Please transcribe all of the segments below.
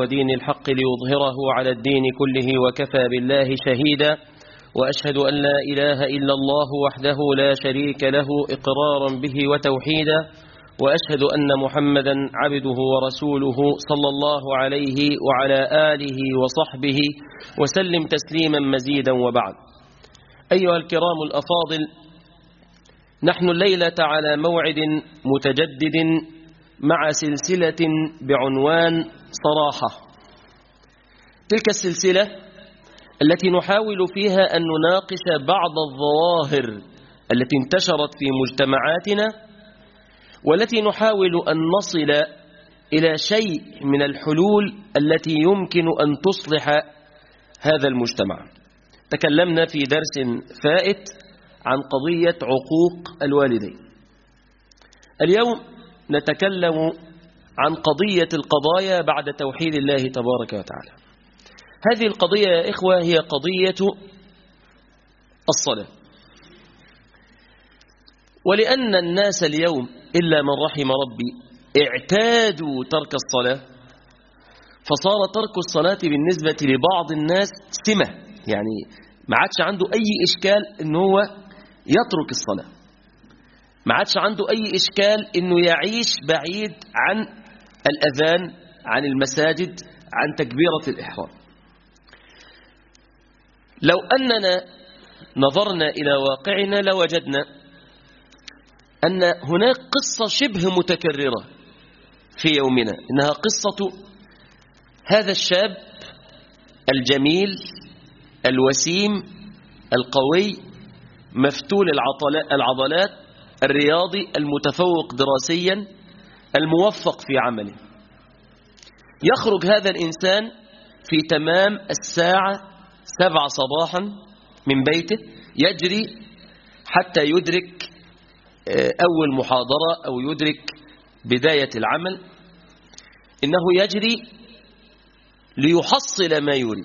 ودين الحق ليظهره على الدين كله وكفى بالله شهيدا وأشهد أن لا إله إلا الله وحده لا شريك له إقرارا به وتوحيدا وأشهد أن محمدا عبده ورسوله صلى الله عليه وعلى آله وصحبه وسلم تسليما مزيدا وبعد أيها الكرام الأفاضل نحن الليلة على موعد متجدد مع سلسلة بعنوان صراحة تلك السلسلة التي نحاول فيها أن نناقش بعض الظواهر التي انتشرت في مجتمعاتنا والتي نحاول أن نصل إلى شيء من الحلول التي يمكن أن تصلح هذا المجتمع تكلمنا في درس فائت عن قضية عقوق الوالدين اليوم نتكلم عن قضية القضايا بعد توحيد الله تبارك وتعالى هذه القضية يا إخوة هي قضية الصلاة ولأن الناس اليوم إلا من رحم ربي اعتادوا ترك الصلاة فصار ترك الصلاة بالنسبة لبعض الناس سمة يعني ما عادش عنده أي إشكال إن هو يترك الصلاة ما عادش عنده أي إشكال إنه يعيش بعيد عن الأذان عن المساجد عن تكبيرة الإحرام لو أننا نظرنا إلى واقعنا لوجدنا أن هناك قصة شبه متكررة في يومنا إنها قصة هذا الشاب الجميل الوسيم القوي مفتول العضلات الرياضي المتفوق دراسيا الموفق في عمله يخرج هذا الإنسان في تمام الساعة سبع صباحا من بيته يجري حتى يدرك أول محاضرة أو يدرك بداية العمل إنه يجري ليحصل ما يريد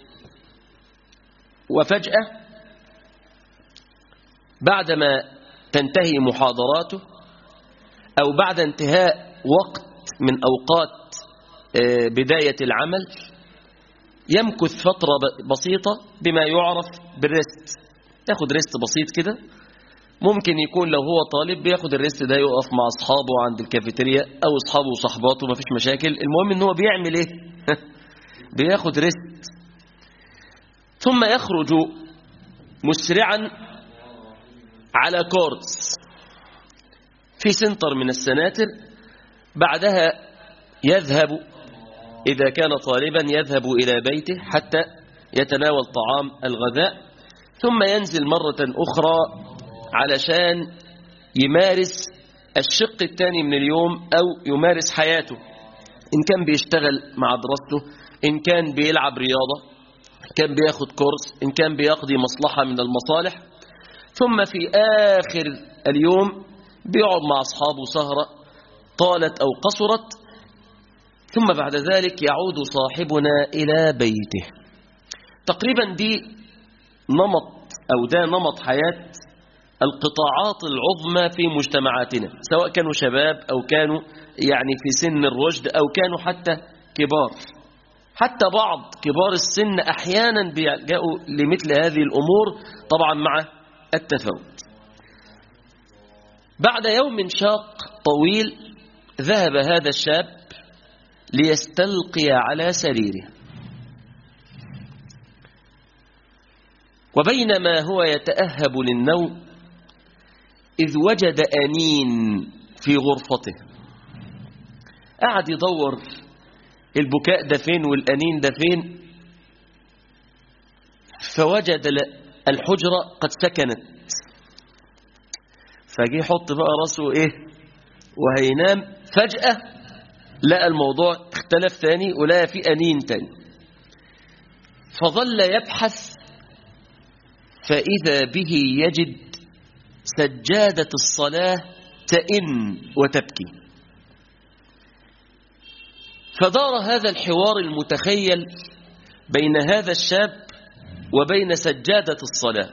وفجأة بعدما تنتهي محاضراته أو بعد انتهاء وقت من أوقات بداية العمل يمكث فترة بسيطة بما يعرف بالريست ياخد ريست بسيط كده ممكن يكون لو هو طالب بياخد الريست ده يقف مع أصحابه عند الكافيتيريا أو أصحابه وصحباته مفيش مشاكل المهم إن هو بيعمل إيه بياخد ريست ثم يخرج مسرعا على كورس في سنتر من السناتر بعدها يذهب إذا كان طالبا يذهب إلى بيته حتى يتناول طعام الغذاء ثم ينزل مرة أخرى علشان يمارس الشق الثاني من اليوم أو يمارس حياته إن كان بيشتغل مع دراسته إن كان بيلعب رياضة إن كان بياخد كورس إن كان بيقضي مصلحة من المصالح ثم في آخر اليوم بيقعد مع أصحابه سهرة طالت أو قصرت ثم بعد ذلك يعود صاحبنا إلى بيته تقريبا دي نمط أو ده نمط حياة القطاعات العظمى في مجتمعاتنا سواء كانوا شباب أو كانوا يعني في سن الرشد أو كانوا حتى كبار حتى بعض كبار السن أحيانا بيلجأوا لمثل هذه الأمور طبعا مع التفاوت بعد يوم شاق طويل ذهب هذا الشاب ليستلقي على سريره وبينما هو يتأهب للنوم إذ وجد أنين في غرفته قعد يدور البكاء ده فين والأنين ده فين فوجد الحجرة قد سكنت فجي يحط بقى راسه ايه وهينام فجأة لقى الموضوع اختلف ثاني ولقى في أنين تاني فظل يبحث فإذا به يجد سجادة الصلاة تئن وتبكي فدار هذا الحوار المتخيل بين هذا الشاب وبين سجادة الصلاة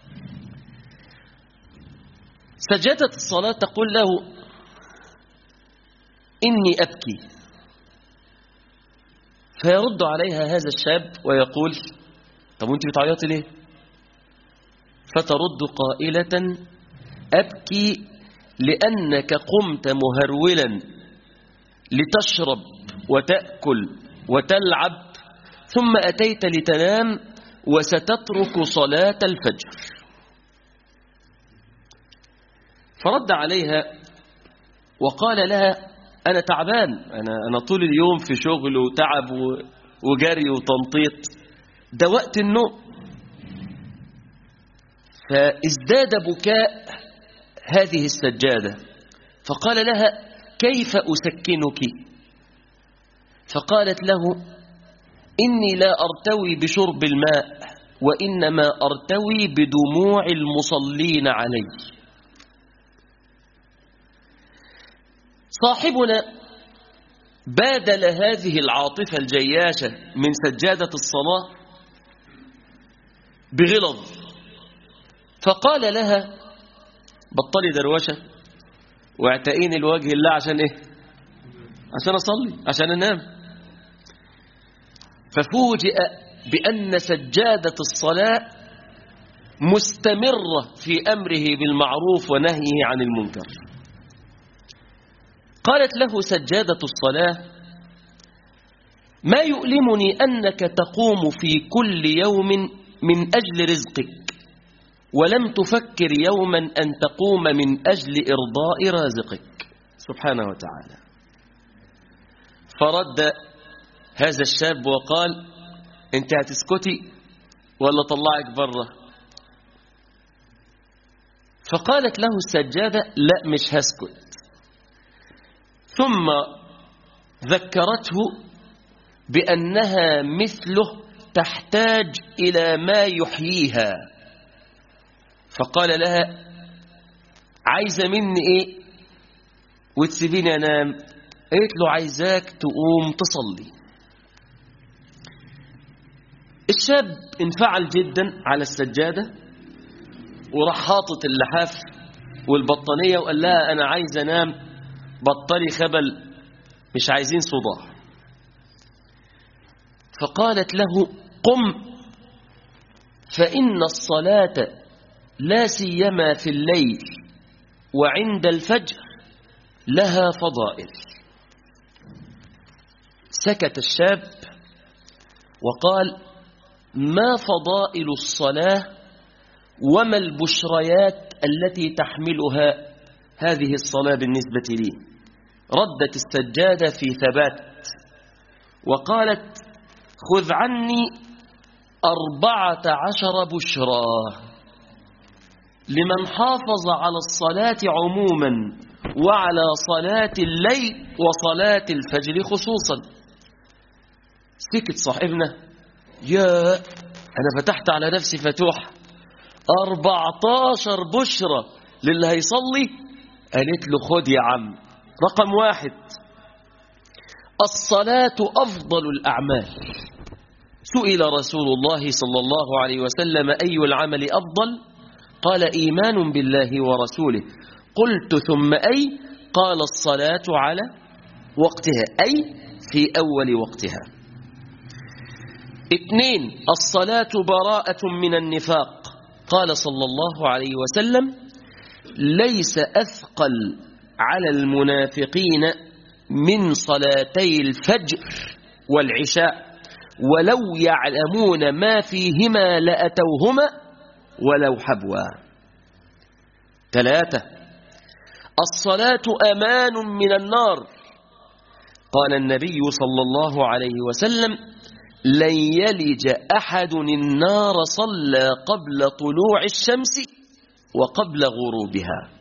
سجادة الصلاة تقول له إني أبكي فيرد عليها هذا الشاب ويقول طب وانت بتعيطي ليه فترد قائلة أبكي لأنك قمت مهرولا لتشرب وتأكل وتلعب ثم أتيت لتنام وستترك صلاة الفجر فرد عليها وقال لها أنا تعبان أنا, أنا طول اليوم في شغل وتعب وجري وتنطيط ده وقت النوم فازداد بكاء هذه السجادة فقال لها كيف أسكنك فقالت له إني لا أرتوي بشرب الماء وإنما أرتوي بدموع المصلين علي صاحبنا بادل هذه العاطفة الجياشة من سجادة الصلاة بغلظ فقال لها بطلي دروشة واعتقيني لوجه الله عشان ايه عشان اصلي عشان انام ففوجئ بأن سجادة الصلاة مستمرة في أمره بالمعروف ونهيه عن المنكر قالت له سجادة الصلاة ما يؤلمني أنك تقوم في كل يوم من أجل رزقك ولم تفكر يوما أن تقوم من أجل إرضاء رازقك سبحانه وتعالى فرد هذا الشاب وقال انت هتسكتي ولا طلعك بره فقالت له السجادة لا مش هسكت ثم ذكرته بأنها مثله تحتاج إلى ما يحييها فقال لها عايزة مني ايه وتسيبيني انام قالت له عايزاك تقوم تصلي الشاب انفعل جدا على السجادة وراح حاطط اللحاف والبطانية وقال لها أنا عايز أنام بطلي خبل مش عايزين صداع فقالت له قم فإن الصلاة لا سيما في الليل وعند الفجر لها فضائل سكت الشاب وقال ما فضائل الصلاة وما البشريات التي تحملها هذه الصلاة بالنسبة لي ردت السجادة في ثبات وقالت خذ عني أربعة عشر بشرى لمن حافظ على الصلاة عموما وعلى صلاة الليل وصلاة الفجر خصوصا سكت صاحبنا يا أنا فتحت على نفسي فتوح أربعتاشر بشرة للي هيصلي قالت له خد يا عم رقم واحد الصلاة أفضل الأعمال سئل رسول الله صلى الله عليه وسلم أي العمل أفضل قال إيمان بالله ورسوله قلت ثم أي قال الصلاة على وقتها أي في أول وقتها اثنين الصلاة براءة من النفاق قال صلى الله عليه وسلم ليس أثقل على المنافقين من صلاتي الفجر والعشاء ولو يعلمون ما فيهما لأتوهما ولو حبوا ثلاثة الصلاة أمان من النار قال النبي صلى الله عليه وسلم لن يلج أحد النار صلى قبل طلوع الشمس وقبل غروبها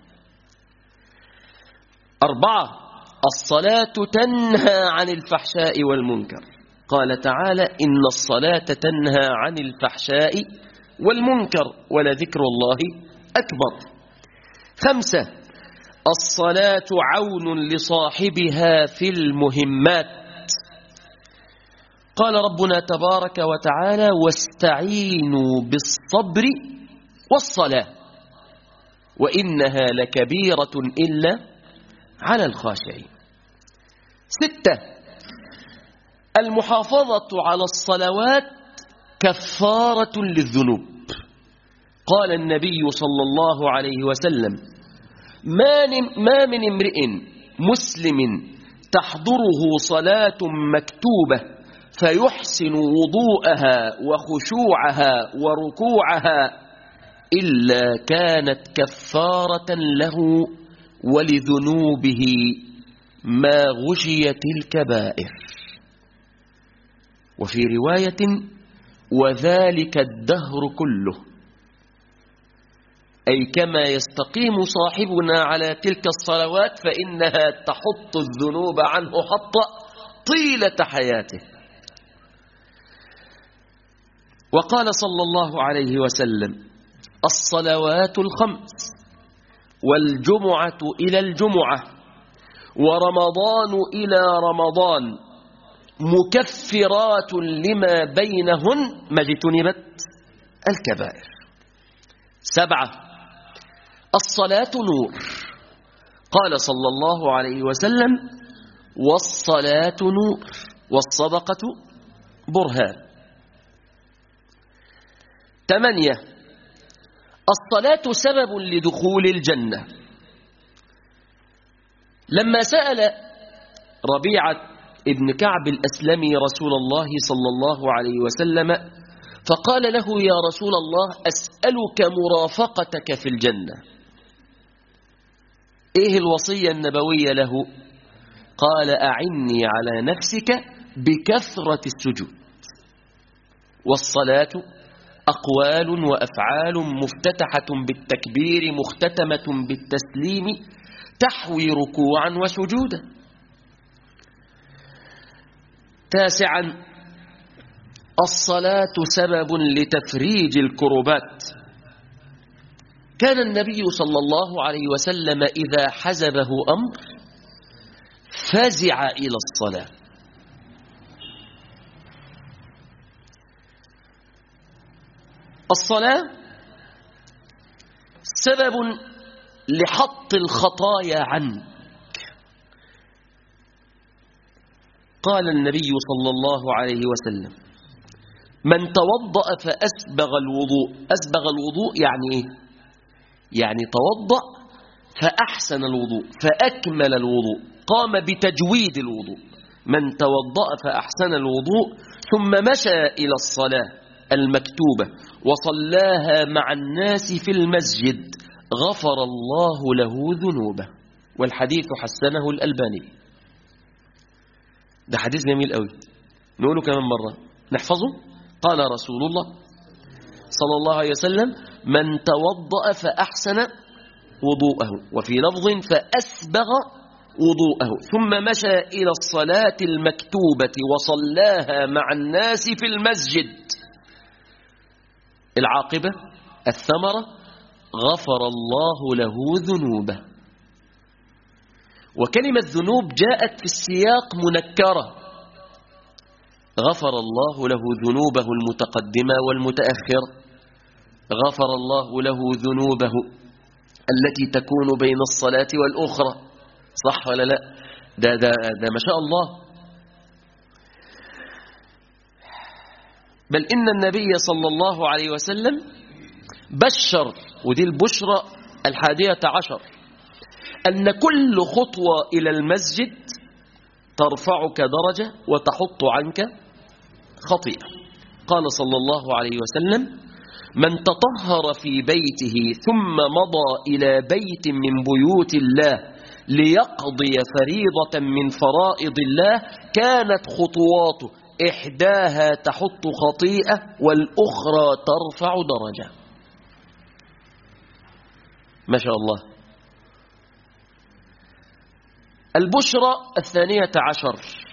أربعة الصلاة تنهى عن الفحشاء والمنكر قال تعالى إن الصلاة تنهى عن الفحشاء والمنكر ولذكر الله أكبر خمسة الصلاة عون لصاحبها في المهمات قال ربنا تبارك وتعالى واستعينوا بالصبر والصلاة وإنها لكبيرة إلا على الخاشعين ستة المحافظة على الصلوات كفارة للذنوب قال النبي صلى الله عليه وسلم ما ما من امرئ مسلم تحضره صلاة مكتوبة فيحسن وضوءها وخشوعها وركوعها إلا كانت كفارة له ولذنوبه ما غشيت الكبائر وفي رواية وذلك الدهر كله أي كما يستقيم صاحبنا على تلك الصلوات فإنها تحط الذنوب عنه حطا طيلة حياته وقال صلى الله عليه وسلم الصلوات الخمس والجمعة إلى الجمعة ورمضان إلى رمضان مكفرات لما بينهن ما اجتنبت الكبائر سبعة الصلاة نور قال صلى الله عليه وسلم والصلاة نور والصدقة برهان ثمانية الصلاة سبب لدخول الجنة لما سأل ربيعة ابن كعب الأسلمي رسول الله صلى الله عليه وسلم فقال له يا رسول الله أسألك مرافقتك في الجنة إيه الوصية النبوية له قال أعني على نفسك بكثرة السجود والصلاة أقوال وأفعال مفتتحة بالتكبير مختتمة بالتسليم تحوي ركوعا وسجودا تاسعا الصلاة سبب لتفريج الكربات كان النبي صلى الله عليه وسلم إذا حزبه أمر فزع إلى الصلاة الصلاة سبب لحط الخطايا عنك قال النبي صلى الله عليه وسلم من توضأ فأسبغ الوضوء أسبغ الوضوء يعني إيه؟ يعني توضأ فأحسن الوضوء فأكمل الوضوء قام بتجويد الوضوء من توضأ فأحسن الوضوء ثم مشى إلى الصلاة المكتوبة وصلاها مع الناس في المسجد غفر الله له ذنوبه والحديث حسنه الألباني ده حديث جميل قوي نقوله كمان مرة نحفظه قال رسول الله صلى الله عليه وسلم من توضأ فأحسن وضوءه وفي لفظ فأسبغ وضوءه ثم مشى إلى الصلاة المكتوبة وصلاها مع الناس في المسجد العاقبة الثمرة غفر الله له ذنوبه وكلمة ذنوب جاءت في السياق منكرة غفر الله له ذنوبه المتقدمة والمتأخرة غفر الله له ذنوبه التي تكون بين الصلاة والأخرى صح ولا لا ده, ده, ده ما شاء الله بل إن النبي صلى الله عليه وسلم بشر ودي البشرى الحادية عشر أن كل خطوة إلى المسجد ترفعك درجة وتحط عنك خطيئة قال صلى الله عليه وسلم من تطهر في بيته ثم مضى إلى بيت من بيوت الله ليقضي فريضة من فرائض الله كانت خطواته إحداها تحط خطيئة والأخرى ترفع درجة ما شاء الله البشرى الثانية عشر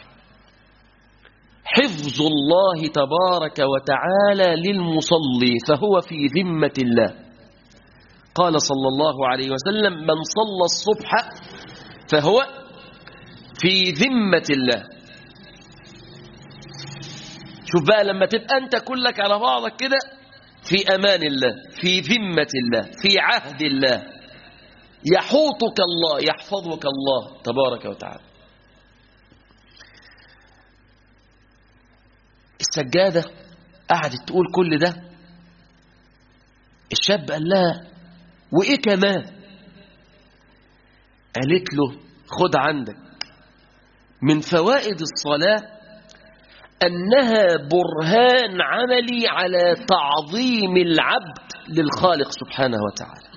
حفظ الله تبارك وتعالى للمصلي فهو في ذمة الله قال صلى الله عليه وسلم من صلى الصبح فهو في ذمة الله شوف بقى لما تبقى أنت كلك على بعضك كده في أمان الله في ذمة الله في عهد الله يحوطك الله يحفظك الله تبارك وتعالى السجادة قعدت تقول كل ده الشاب قال لها وإيه كمان قالت له خد عندك من فوائد الصلاة أنها برهان عملي على تعظيم العبد للخالق سبحانه وتعالى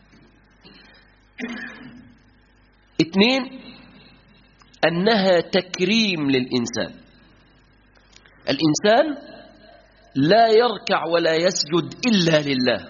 اثنين أنها تكريم للإنسان الإنسان لا يركع ولا يسجد إلا لله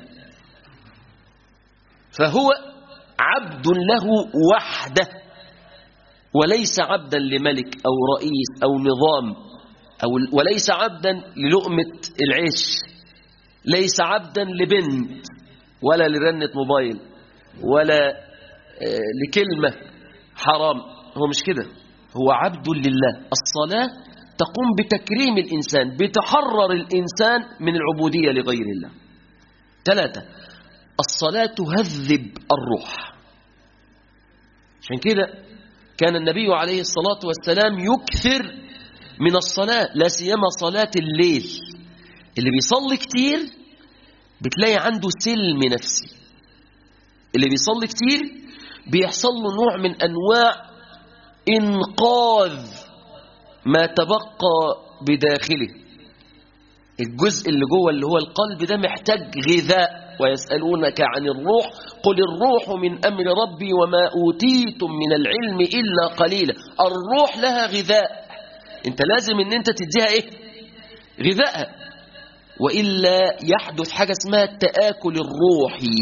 فهو عبد له وحده وليس عبدا لملك أو رئيس أو نظام أو وليس عبدا للقمة العيش ليس عبدا لبنت ولا لرنة موبايل ولا لكلمة حرام هو مش كده هو عبد لله الصلاة تقوم بتكريم الإنسان بتحرر الإنسان من العبودية لغير الله ثلاثة الصلاة تهذب الروح عشان كده كان النبي عليه الصلاة والسلام يكثر من الصلاة لا سيما صلاة الليل اللي بيصلي كتير بتلاقي عنده سلم نفسي اللي بيصلي كتير بيحصل له نوع من أنواع إنقاذ ما تبقى بداخله الجزء اللي جوه اللي هو القلب ده محتاج غذاء ويسألونك عن الروح قل الروح من أمر ربي وما أوتيتم من العلم إلا قليلا الروح لها غذاء انت لازم ان انت تديها ايه غذائها وإلا يحدث حاجة اسمها التآكل الروحي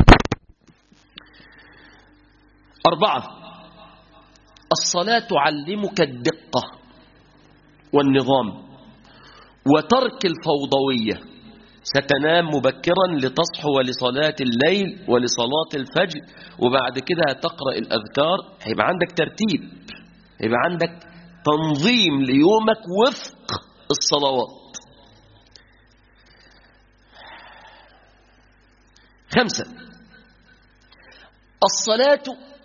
أربعة الصلاة تعلمك الدقة والنظام وترك الفوضوية ستنام مبكرا لتصحو لصلاة الليل ولصلاة الفجر وبعد كده هتقرأ الأذكار هيبقى عندك ترتيب هيبقى عندك تنظيم ليومك وفق الصلوات خمسة الصلاة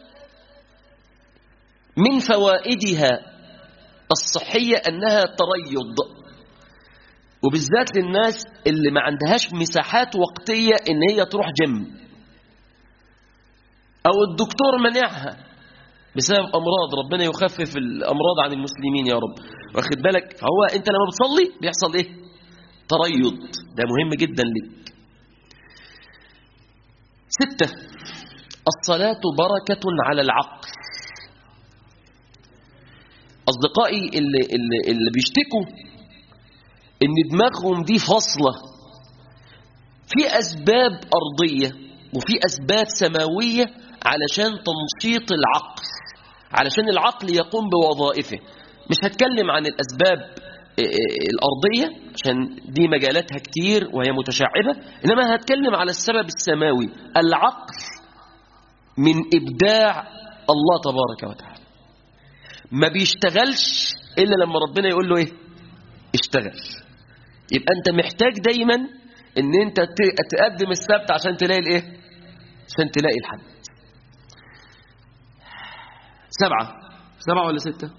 من فوائدها الصحية أنها تريض وبالذات للناس اللي ما عندهاش مساحات وقتية إن هي تروح جيم أو الدكتور منعها بسبب أمراض ربنا يخفف الأمراض عن المسلمين يا رب واخد بالك فهو أنت لما بتصلي بيحصل إيه تريض ده مهم جدا لك ستة الصلاة بركة على العقل أصدقائي اللي, اللي, اللي بيشتكوا إن دماغهم دي فاصلة في أسباب أرضية وفي أسباب سماوية علشان تنشيط العقل علشان العقل يقوم بوظائفه مش هتكلم عن الأسباب الأرضية عشان دي مجالاتها كتير وهي متشعبة إنما هتكلم على السبب السماوي العقل من إبداع الله تبارك وتعالى ما بيشتغلش إلا لما ربنا يقول له إيه اشتغل يبقى أنت محتاج دايما إن أنت تقدم السبت عشان تلاقي الإيه عشان تلاقي الحد سبعة سبعة ولا ستة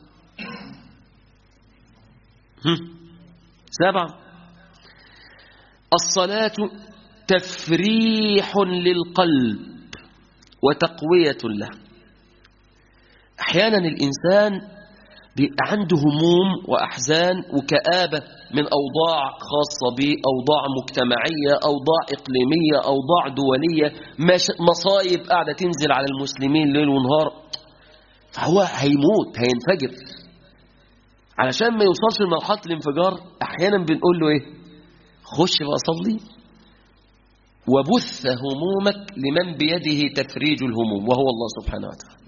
سبعة الصلاة تفريح للقلب وتقوية له أحيانا الإنسان بيبقى عنده هموم وأحزان وكآبة من أوضاع خاصة به أوضاع مجتمعية أوضاع إقليمية أوضاع دولية مصايب قاعدة تنزل على المسلمين ليل ونهار فهو هيموت هينفجر علشان ما يوصلش لمرحلة الانفجار أحيانا بنقول له إيه خش بقى صلي وبث همومك لمن بيده تفريج الهموم وهو الله سبحانه وتعالى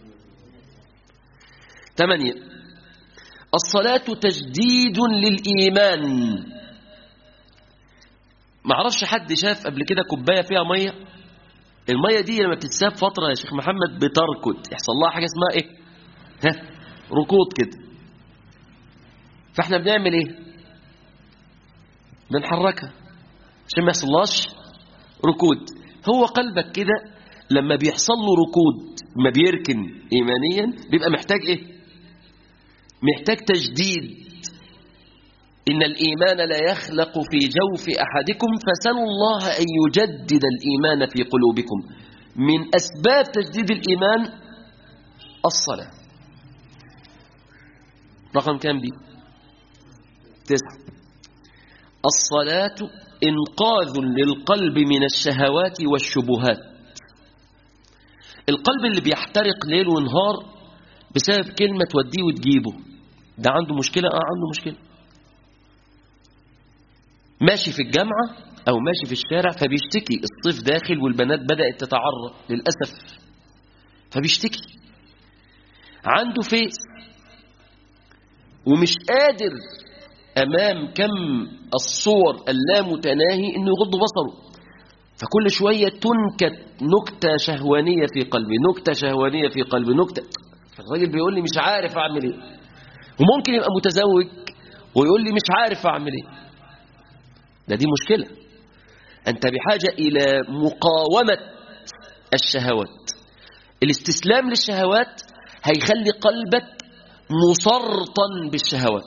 ثمانية الصلاة تجديد للإيمان ما عرفش حد شاف قبل كده كوباية فيها مية المية دي لما بتتساب فترة يا شيخ محمد بتركض يحصل لها حاجة اسمها ايه ها ركود كده فاحنا بنعمل ايه بنحركها عشان ما يحصلهاش ركود هو قلبك كده لما بيحصل له ركود ما بيركن ايمانيا بيبقى محتاج ايه محتاج تجديد إن الإيمان لا يخلق في جوف أحدكم فسلوا الله أن يجدد الإيمان في قلوبكم من أسباب تجديد الإيمان الصلاة رقم كام دي تسعة الصلاة إنقاذ للقلب من الشهوات والشبهات القلب اللي بيحترق ليل ونهار بسبب كلمة توديه وتجيبه ده عنده مشكلة اه عنده مشكلة ماشي في الجامعة أو ماشي في الشارع فبيشتكي الصيف داخل والبنات بدأت تتعرض للأسف فبيشتكي عنده فيس ومش قادر أمام كم الصور اللامتناهي إنه يغض بصره فكل شوية تنكت نكتة شهوانية في قلبي نكتة شهوانية في قلبي نكتة فالراجل بيقول لي مش عارف أعمل إيه وممكن يبقى متزوج ويقول لي مش عارف أعمل إيه ده دي مشكلة أنت بحاجة إلى مقاومة الشهوات الاستسلام للشهوات هيخلي قلبك مسرطا بالشهوات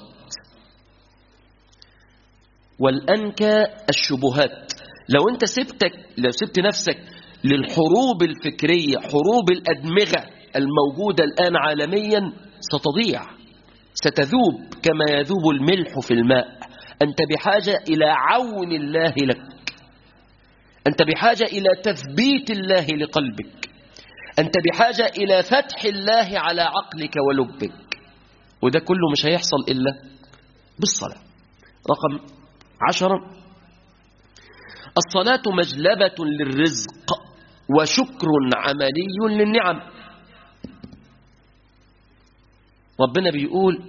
والأنكى الشبهات لو أنت سبتك لو سبت نفسك للحروب الفكرية حروب الأدمغة الموجودة الآن عالميا ستضيع ستذوب كما يذوب الملح في الماء أنت بحاجة إلى عون الله لك أنت بحاجة إلى تثبيت الله لقلبك أنت بحاجة إلى فتح الله على عقلك ولبك وده كله مش هيحصل إلا بالصلاة رقم عشرة الصلاة مجلبة للرزق وشكر عملي للنعم ربنا بيقول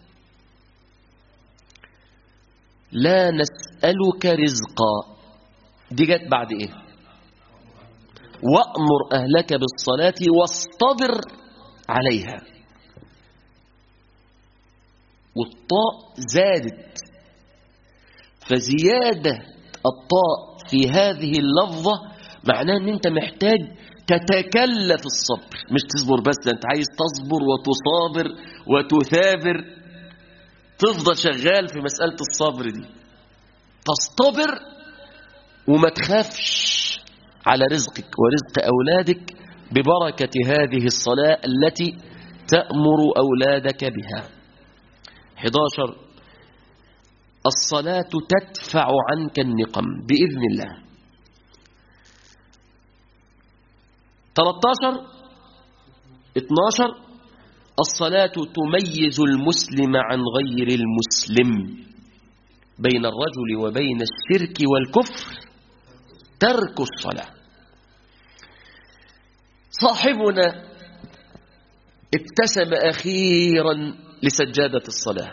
لا نسألك رزقا دي جت بعد ايه وأمر أهلك بالصلاة واصطبر عليها والطاء زادت فزيادة الطاء في هذه اللفظة معناه ان انت محتاج تتكلف الصبر مش تصبر بس ده انت عايز تصبر وتصابر وتثابر تفضل شغال في مسألة الصبر دي تصطبر وما تخافش على رزقك ورزق أولادك ببركة هذه الصلاة التي تأمر أولادك بها 11 الصلاة تدفع عنك النقم بإذن الله 13 12 الصلاة تميز المسلم عن غير المسلم بين الرجل وبين الشرك والكفر ترك الصلاة صاحبنا ابتسم أخيرا لسجادة الصلاة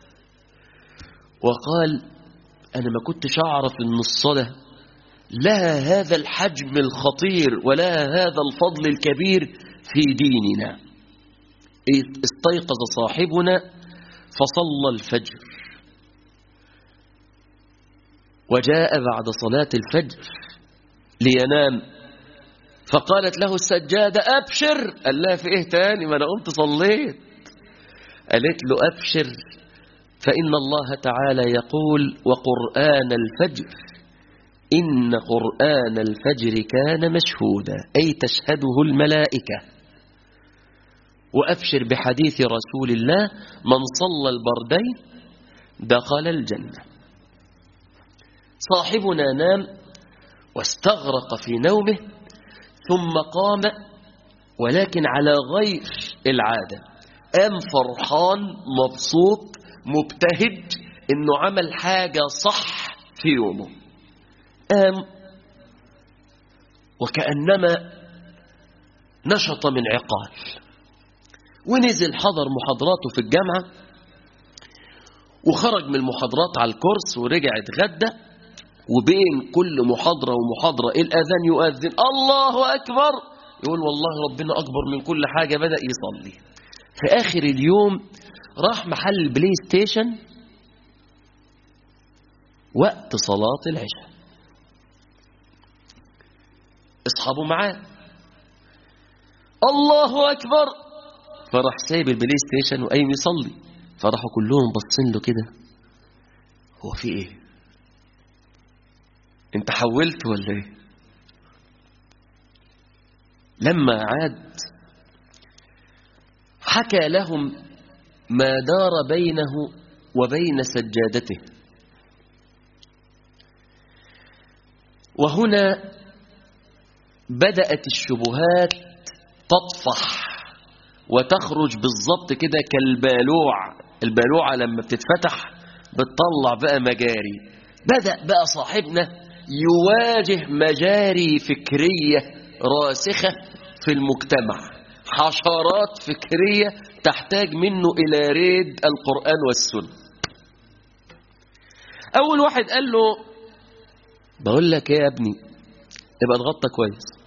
وقال أنا ما كنتش أعرف أن الصلاة لها هذا الحجم الخطير ولها هذا الفضل الكبير في ديننا استيقظ صاحبنا فصلى الفجر وجاء بعد صلاة الفجر لينام فقالت له السجادة أبشر قال لها في إيه تاني ما أنا قمت صليت قالت له أبشر فإن الله تعالى يقول وقرآن الفجر إن قرآن الفجر كان مشهودا أي تشهده الملائكة وأبشر بحديث رسول الله من صلى البردين دخل الجنة صاحبنا نام واستغرق في نومه ثم قام ولكن على غير العادة قام فرحان مبسوط مبتهج انه عمل حاجة صح في يومه قام وكأنما نشط من عقال ونزل حضر محاضراته في الجامعة وخرج من المحاضرات على الكورس ورجع اتغدى وبين كل محاضرة ومحاضرة الأذان يؤذن الله أكبر يقول والله ربنا أكبر من كل حاجة بدأ يصلي في آخر اليوم راح محل بلاي ستيشن وقت صلاة العشاء اصحابه معاه الله أكبر فراح سايب البلاي ستيشن وقايم يصلي فراحوا كلهم باصين له كده هو في ايه انت حولت ولا ايه لما عاد حكى لهم ما دار بينه وبين سجادته وهنا بدأت الشبهات تطفح وتخرج بالضبط كده كالبالوع البالوعة لما بتتفتح بتطلع بقى مجاري بدأ بقى صاحبنا يواجه مجاري فكرية راسخة في المجتمع حشرات فكرية تحتاج منه إلى ريد القرآن والسنة أول واحد قال له بقول لك ايه يا ابني ابقى اتغطى كويس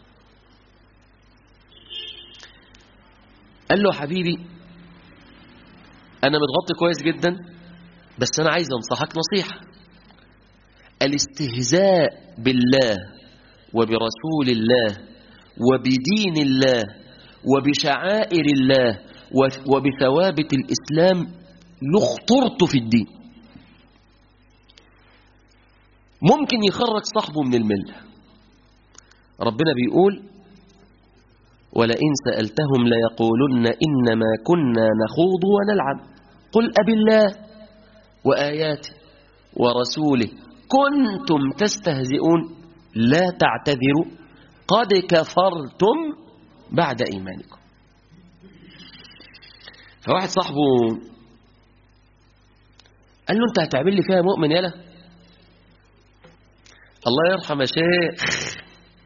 قال له حبيبي انا متغطي كويس جدا بس انا عايز انصحك نصيحة الاستهزاء بالله وبرسول الله وبدين الله وبشعائر الله وبثوابت الإسلام له خطورته في الدين ممكن يخرج صاحبه من الملة ربنا بيقول ولئن سألتهم ليقولن إنما كنا نخوض ونلعب قل أب الله وآياته ورسوله كنتم تستهزئون لا تعتذروا قد كفرتم بعد إيمانكم فواحد صاحبه قال له انت هتعمل لي فيها مؤمن يلا الله يرحم يا شيخ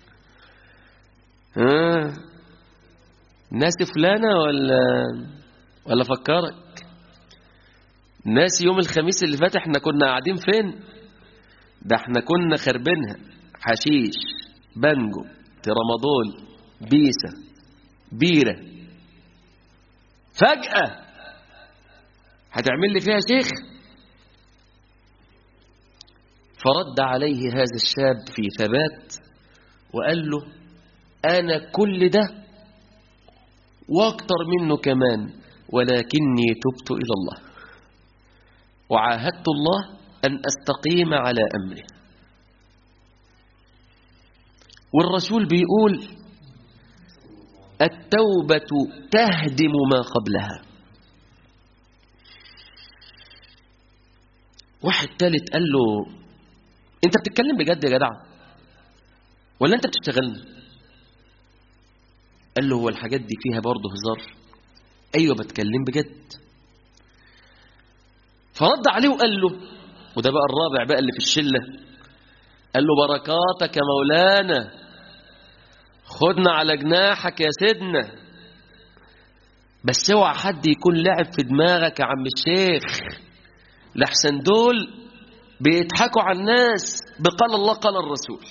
ها ناسي فلانة ولا ولا فكرك ناسي يوم الخميس اللي فات احنا كنا قاعدين فين ده احنا كنا خربينها حشيش بانجو ترامادول بيسة بيرة فجأة هتعمل لي فيها شيخ فرد عليه هذا الشاب في ثبات وقال له أنا كل ده واكتر منه كمان ولكني تبت إلى الله وعاهدت الله أن أستقيم على أمره والرسول بيقول التوبة تهدم ما قبلها واحد تالت قال له انت بتتكلم بجد يا جدع ولا انت بتشتغلني قال له هو الحاجات دي فيها برضه هزار ايوه بتكلم بجد فرد عليه وقال له وده بقى الرابع بقى اللي في الشله قال له بركاتك يا مولانا خدنا على جناحك يا سيدنا بس اوعى حد يكون لعب في دماغك يا عم الشيخ لحسن دول بيضحكوا على الناس بقال الله قال الرسول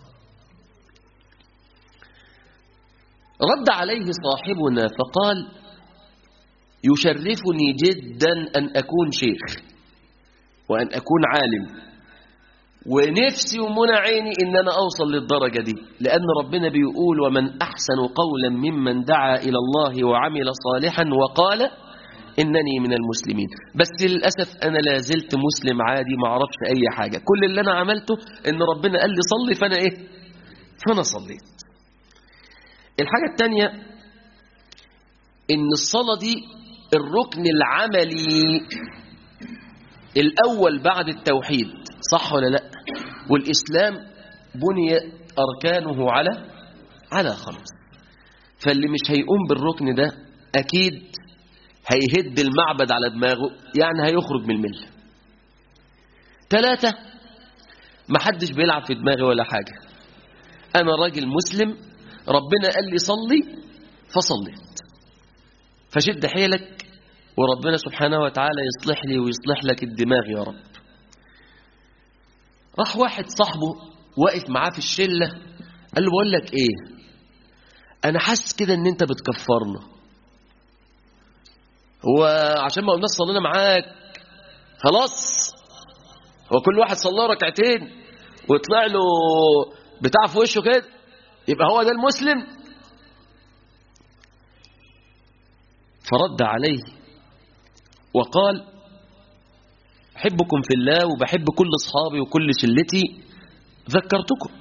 رد عليه صاحبنا فقال يشرفني جدا أن أكون شيخ وأن أكون عالم ونفسي ومنى عيني إن أنا أوصل للدرجة دي لأن ربنا بيقول ومن أحسن قولا ممن دعا إلى الله وعمل صالحا وقال إنني من المسلمين بس للأسف أنا لا زلت مسلم عادي ما أعرفش أي حاجة كل اللي أنا عملته إن ربنا قال لي صلي فأنا إيه فأنا صليت الحاجة الثانية إن الصلاة دي الركن العملي الأول بعد التوحيد صح ولا لا والإسلام بني أركانه على على خمس فاللي مش هيقوم بالركن ده أكيد هيهد المعبد على دماغه يعني هيخرج من المله ثلاثة محدش بيلعب في دماغي ولا حاجة أنا راجل مسلم ربنا قال لي صلي فصليت فشد حيلك وربنا سبحانه وتعالى يصلح لي ويصلح لك الدماغ يا رب راح واحد صاحبه واقف معاه في الشلة قال له بقول لك ايه انا حاسس كده ان انت بتكفرنا هو عشان ما قلناش صلينا معاك خلاص هو كل واحد صلى ركعتين ويطلع له بتاع في وشه كده يبقى هو ده المسلم فرد عليه وقال بحبكم في الله وبحب كل أصحابي وكل شلتي ذكرتكم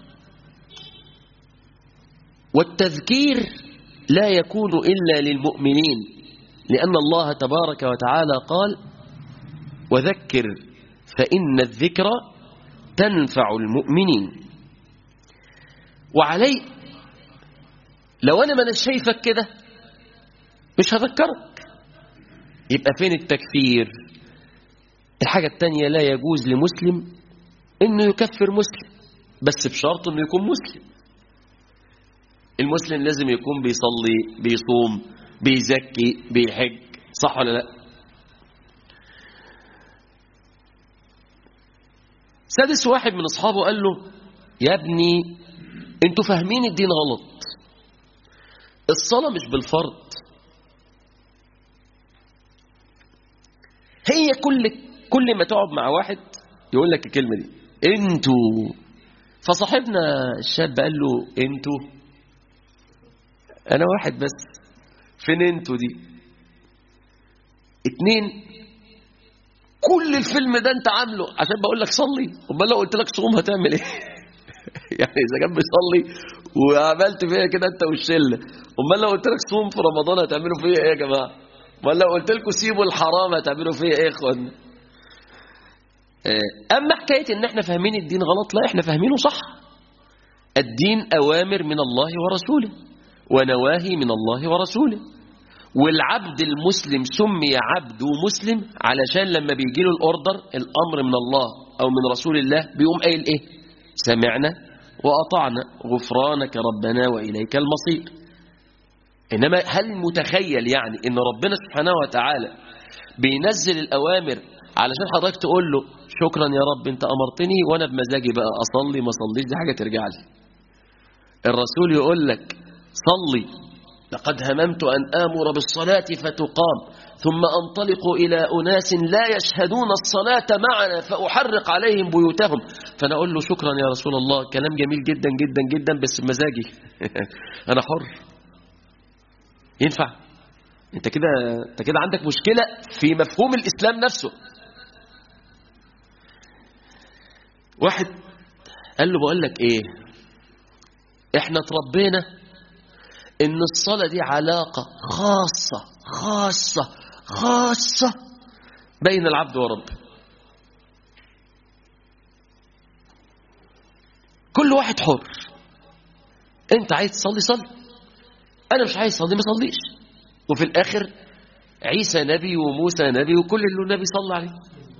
والتذكير لا يكون إلا للمؤمنين لأن الله تبارك وتعالى قال وذكر فإن الذكر تنفع المؤمنين وعلي لو أنا من شايفك كده مش هذكرك يبقى فين التكفير الحاجة التانية لا يجوز لمسلم انه يكفر مسلم بس بشرط انه يكون مسلم المسلم لازم يكون بيصلي بيصوم بيزكي بيحج صح ولا لا سادس واحد من اصحابه قال له يا ابني انتوا فاهمين الدين غلط الصلاة مش بالفرض هي كل كل ما تقعد مع واحد يقول لك الكلمة دي انتوا فصاحبنا الشاب قال له انتوا انا واحد بس فين انتوا دي اتنين كل الفيلم ده انت عامله عشان بقول لك صلي امال لو قلت لك صوم هتعمل ايه يعني اذا كان بيصلي وعملت فيها كده انت والشله امال لو قلت لك صوم في رمضان هتعملوا فيا ايه يا جماعه امال لو قلت لكم سيبوا الحرام هتعملوا فيا ايه يا اخوان اما حكايه ان احنا فاهمين الدين غلط لا احنا فاهمينه صح الدين اوامر من الله ورسوله ونواهي من الله ورسوله والعبد المسلم سمي عبد ومسلم علشان لما بيجي له الاوردر الامر من الله او من رسول الله بيقوم قايل ايه سمعنا واطعنا غفرانك ربنا واليك المصير انما هل متخيل يعني ان ربنا سبحانه وتعالى بينزل الاوامر علشان حضرتك تقول له شكرا يا رب انت امرتني وانا بمزاجي بقى اصلي ما اصليش دي حاجه ترجع لي الرسول يقول لك صلي لقد هممت أن آمر بالصلاة فتقام ثم أنطلق إلى أناس لا يشهدون الصلاة معنا فأحرق عليهم بيوتهم فأنا أقول له شكرا يا رسول الله كلام جميل جدا جدا جدا بس بمزاجي أنا حر ينفع انت كده انت كده عندك مشكلة في مفهوم الإسلام نفسه واحد قال له بقول لك ايه احنا تربينا ان الصلاة دي علاقة خاصة خاصة خاصة بين العبد وربه كل واحد حر انت عايز تصلي صلي انا مش عايز صلي ما صليش وفي الاخر عيسى نبي وموسى نبي وكل اللي النبي صلى عليه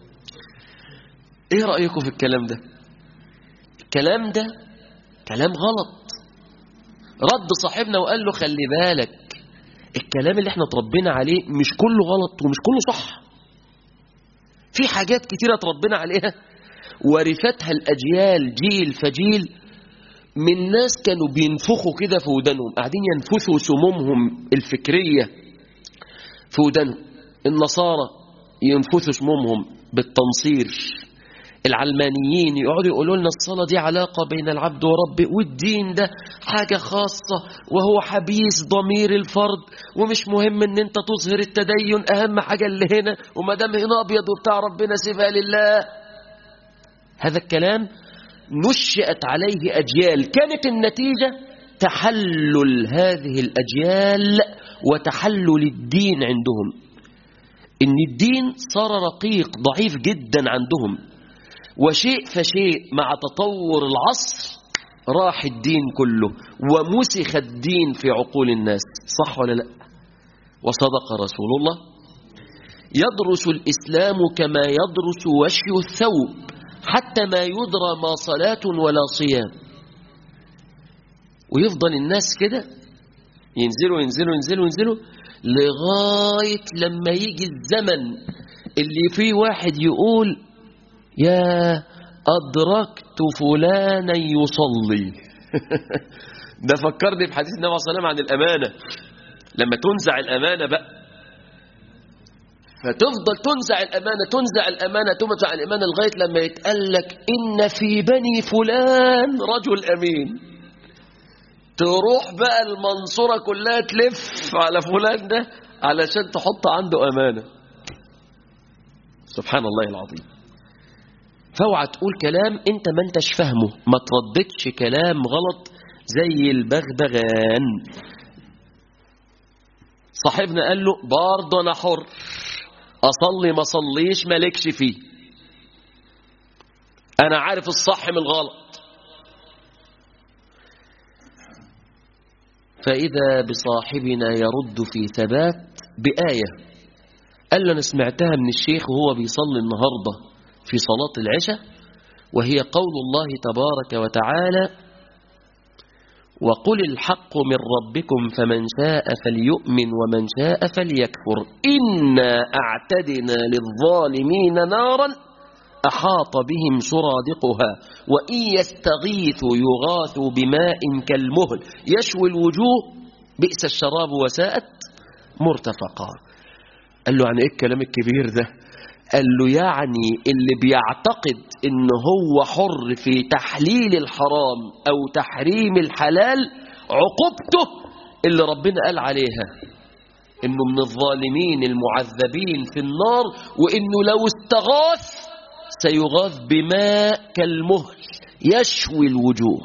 ايه رأيكم في الكلام ده الكلام ده كلام غلط رد صاحبنا وقال له خلي بالك الكلام اللي احنا تربينا عليه مش كله غلط ومش كله صح في حاجات كتيرة تربينا عليها ورثتها الأجيال جيل فجيل من ناس كانوا بينفخوا كده في ودانهم قاعدين ينفثوا سمومهم الفكرية في ودانهم النصارى ينفثوا سمومهم بالتنصير العلمانيين يقعدوا يقولوا لنا الصلاة دي علاقة بين العبد وربه والدين ده حاجة خاصة وهو حبيس ضمير الفرد ومش مهم ان انت تظهر التدين اهم حاجة اللي هنا وما دام هنا ابيض وبتاع ربنا سيبها لله هذا الكلام نشأت عليه أجيال كانت النتيجة تحلل هذه الأجيال وتحلل الدين عندهم إن الدين صار رقيق ضعيف جدا عندهم وشيء فشيء مع تطور العصر راح الدين كله ومسخ الدين في عقول الناس صح ولا لا وصدق رسول الله يدرس الإسلام كما يدرس وشي الثوب حتى ما يدرى ما صلاة ولا صيام ويفضل الناس كده ينزلوا ينزلوا ينزلوا ينزلوا لغاية لما يجي الزمن اللي فيه واحد يقول يا أدركت فلانا يصلي ده فكرني بحديث النبي صلى الله عليه وسلم عن الأمانة لما تنزع الأمانة بقى فتفضل تنزع الأمانة تنزع الأمانة تنزع الأمانة لغاية لما يتقال لك إن في بني فلان رجل أمين تروح بقى المنصورة كلها تلف على فلان ده علشان تحط عنده أمانة سبحان الله العظيم فاوعى تقول كلام انت ما انتش فاهمه ما ترددش كلام غلط زي البغبغان صاحبنا قال له برضه انا حر اصلي ما صليش مالكش فيه انا عارف الصح من الغلط فاذا بصاحبنا يرد في ثبات بايه قال له انا سمعتها من الشيخ وهو بيصلي النهارده في صلاه العشاء وهي قول الله تبارك وتعالى وقل الحق من ربكم فمن شاء فليؤمن ومن شاء فليكفر إنا أعتدنا للظالمين نارا أحاط بهم سرادقها وإن يستغيثوا يغاثوا بماء كالمهل يشوي الوجوه بئس الشراب وساءت مرتفقا قال له يعني إيه الكلام الكبير ده قال له يعني اللي بيعتقد ان هو حر في تحليل الحرام او تحريم الحلال عقوبته اللي ربنا قال عليها انه من الظالمين المعذبين في النار وانه لو استغاث سيغاث بماء كالمهل يشوي الوجوه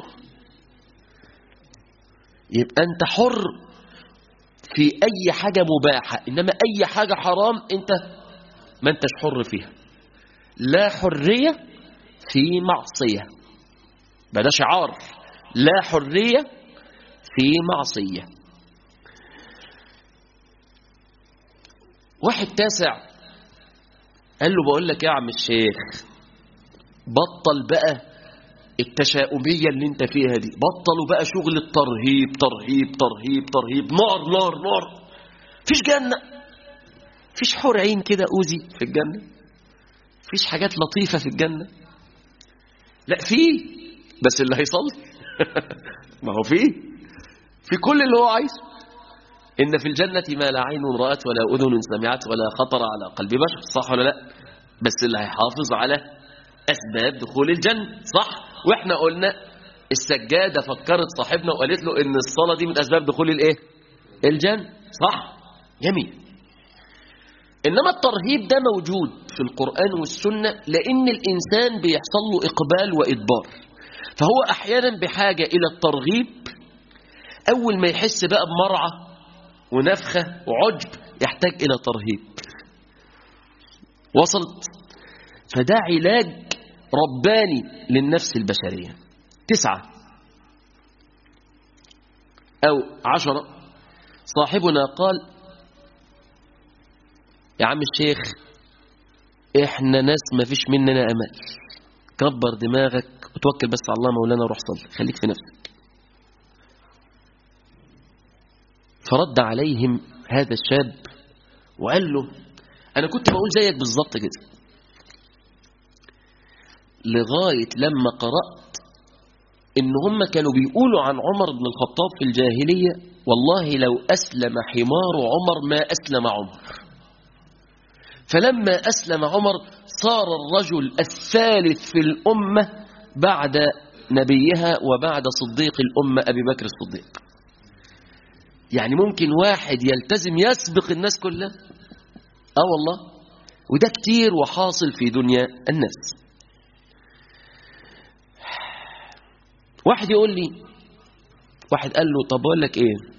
يبقى انت حر في اي حاجة مباحة انما اي حاجة حرام انت ما انتش حر فيها لا حرية في معصية ده شعار لا حرية في معصية واحد تاسع قال له بقول لك يا عم الشيخ بطل بقى التشاؤمية اللي انت فيها دي بطلوا بقى شغل الترهيب ترهيب ترهيب ترهيب نار نار نار فيش جنة فيش حور عين كده أوزي في الجنة فيش حاجات لطيفة في الجنة لا في بس اللي هيصلي ما هو في في كل اللي هو عايزه إن في الجنة ما لا عين رأت ولا أذن سمعت ولا خطر على قلب بشر صح ولا لا بس اللي هيحافظ على أسباب دخول الجنة صح وإحنا قلنا السجادة فكرت صاحبنا وقالت له إن الصلاة دي من أسباب دخول الإيه الجنة صح جميل إنما الترهيب ده موجود في القرآن والسنة لأن الإنسان بيحصل له إقبال وإدبار فهو أحيانا بحاجة إلى الترغيب أول ما يحس بقى بمرعى ونفخة وعجب يحتاج إلى ترهيب وصلت فده علاج رباني للنفس البشرية تسعة أو عشرة صاحبنا قال يا عم الشيخ احنا ناس ما فيش مننا امل كبر دماغك وتوكل بس على الله مولانا وروح صلي خليك في نفسك فرد عليهم هذا الشاب وقال له انا كنت بقول زيك بالظبط كده لغايه لما قرات ان هم كانوا بيقولوا عن عمر بن الخطاب في الجاهليه والله لو اسلم حمار عمر ما اسلم عمر فلما أسلم عمر صار الرجل الثالث في الأمة بعد نبيها وبعد صديق الأمة أبي بكر الصديق يعني ممكن واحد يلتزم يسبق الناس كلها آه والله وده كتير وحاصل في دنيا الناس واحد يقول لي واحد قال له طب أقول لك إيه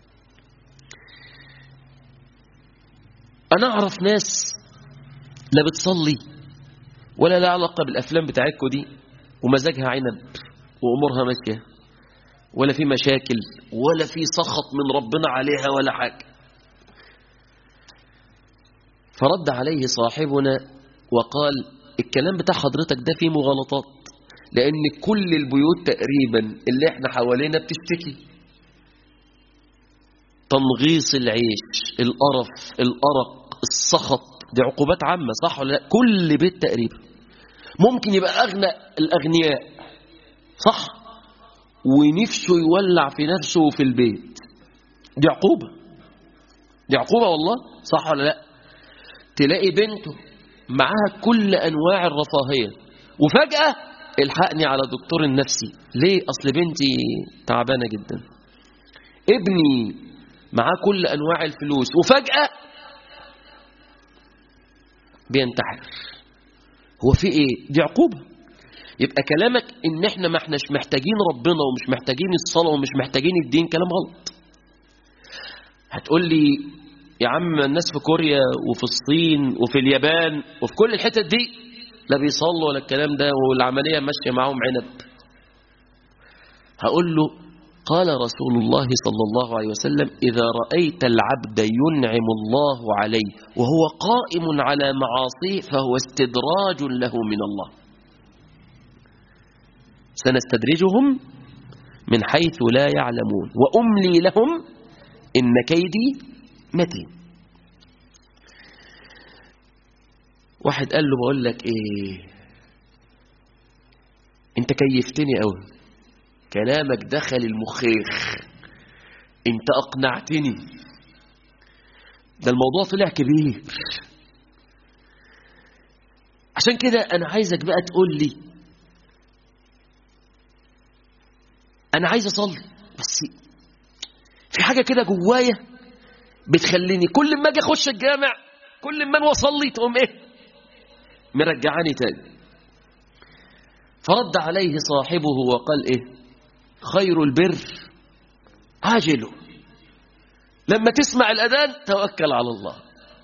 أنا أعرف ناس لا بتصلي ولا لا علاقة بالأفلام بتاعتكم دي ومزاجها عنب وأمورها ماشية ولا في مشاكل ولا في سخط من ربنا عليها ولا حاجة فرد عليه صاحبنا وقال الكلام بتاع حضرتك ده فيه مغالطات لأن كل البيوت تقريبا اللي احنا حوالينا بتشتكي تنغيص العيش القرف الأرق السخط دي عقوبات عامة صح ولا لا كل بيت تقريبا ممكن يبقى أغنى الأغنياء صح ونفسه يولع في نفسه وفي البيت دي عقوبة دي عقوبة والله صح ولا لا تلاقي بنته معاها كل أنواع الرفاهية وفجأة الحقني على دكتور النفسي ليه أصل بنتي تعبانة جدا ابني معاه كل أنواع الفلوس وفجأة بينتحر هو في ايه دي عقوبة يبقى كلامك ان احنا ما احناش محتاجين ربنا ومش محتاجين الصلاة ومش محتاجين الدين كلام غلط هتقول لي يا عم الناس في كوريا وفي الصين وفي اليابان وفي كل الحتت دي لا بيصلوا ولا الكلام ده والعملية ماشية معاهم عنب هقول له قال رسول الله صلى الله عليه وسلم إذا رأيت العبد ينعم الله عليه وهو قائم على معاصيه فهو استدراج له من الله سنستدرجهم من حيث لا يعلمون وأملي لهم إن كيدي متين واحد قال له بقول لك ايه انت كيفتني قوي كلامك دخل المخيخ انت اقنعتني ده الموضوع طلع كبير عشان كده انا عايزك بقى تقول لي انا عايز اصلي بس في حاجه كده جوايا بتخليني كل ما اجي اخش الجامع كل ما اصلي تقوم ايه مرجعاني تاني فرد عليه صاحبه وقال ايه خير البر عاجله لما تسمع الأذان توكل على الله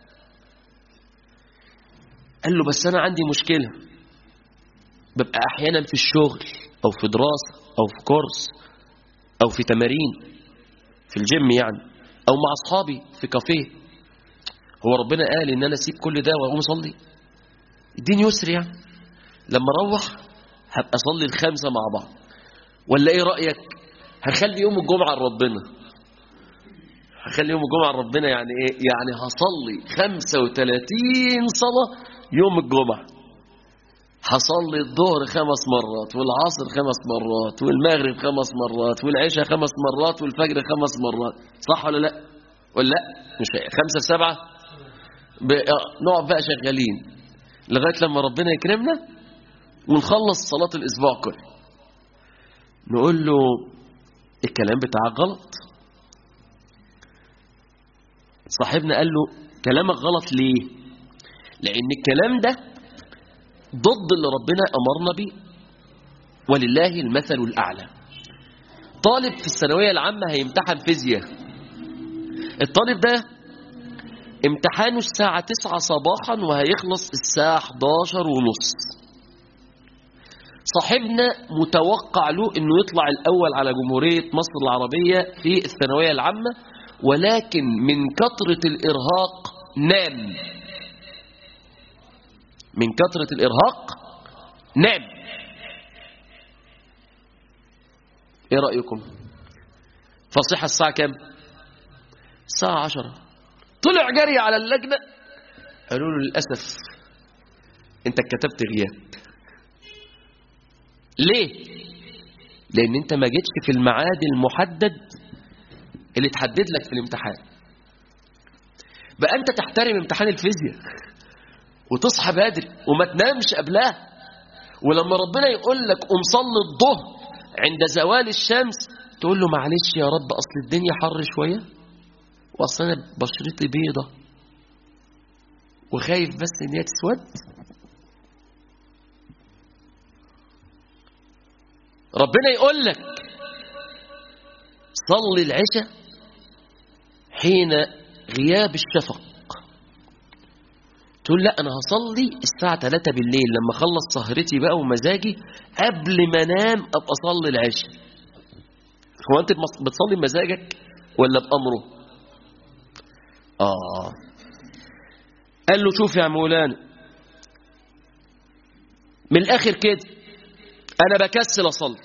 قال له بس أنا عندي مشكلة ببقى أحيانا في الشغل أو في دراسة أو في كورس أو في تمارين في الجيم يعني أو مع أصحابي في كافيه هو ربنا قال إن أنا أسيب كل ده وأقوم أصلي الدين يسر يعني لما أروح هبقى أصلي الخمسة مع بعض ولا ايه رأيك هخلي يوم الجمعة لربنا هخلي يوم الجمعة لربنا يعني ايه يعني هصلي 35 صلاة يوم الجمعة هصلي الظهر خمس مرات والعصر خمس مرات والمغرب خمس مرات والعشاء خمس مرات والفجر خمس مرات صح ولا لا ولا لا مش خمسة سبعة نقعد بقى شغالين لغاية لما ربنا يكرمنا ونخلص صلاة الأسبوع كله نقول له الكلام بتاعك غلط صاحبنا قال له كلامك غلط ليه لأن الكلام ده ضد اللي ربنا أمرنا بيه ولله المثل الأعلى طالب في الثانوية العامة هيمتحن فيزياء الطالب ده امتحانه الساعة 9 صباحا وهيخلص الساعة 11 ونص صاحبنا متوقع له انه يطلع الاول على جمهورية مصر العربية في الثانوية العامة ولكن من كثرة الارهاق نام من كثرة الارهاق نام ايه رأيكم فصيحة الساعة كام الساعة عشرة طلع جري على اللجنة قالوا له للأسف انت كتبت غياب ليه لان انت ما جيتش في الميعاد المحدد اللي تحدد لك في الامتحان بقى انت تحترم امتحان الفيزياء وتصحى بدري وما تنامش قبلها ولما ربنا يقول لك قوم صلي الظهر عند زوال الشمس تقول له معلش يا رب اصل الدنيا حر شويه واصل انا بشرتي بيضه وخايف بس ان هي تسود ربنا يقول لك صلي العشاء حين غياب الشفق تقول لا أنا هصلي الساعة 3 بالليل لما أخلص سهرتي بقى ومزاجي قبل ما أنام أبقى أصلي العشاء هو أنت بتصلي بمزاجك ولا بأمره آه قال له شوف يا مولانا من الآخر كده أنا بكسل أصلي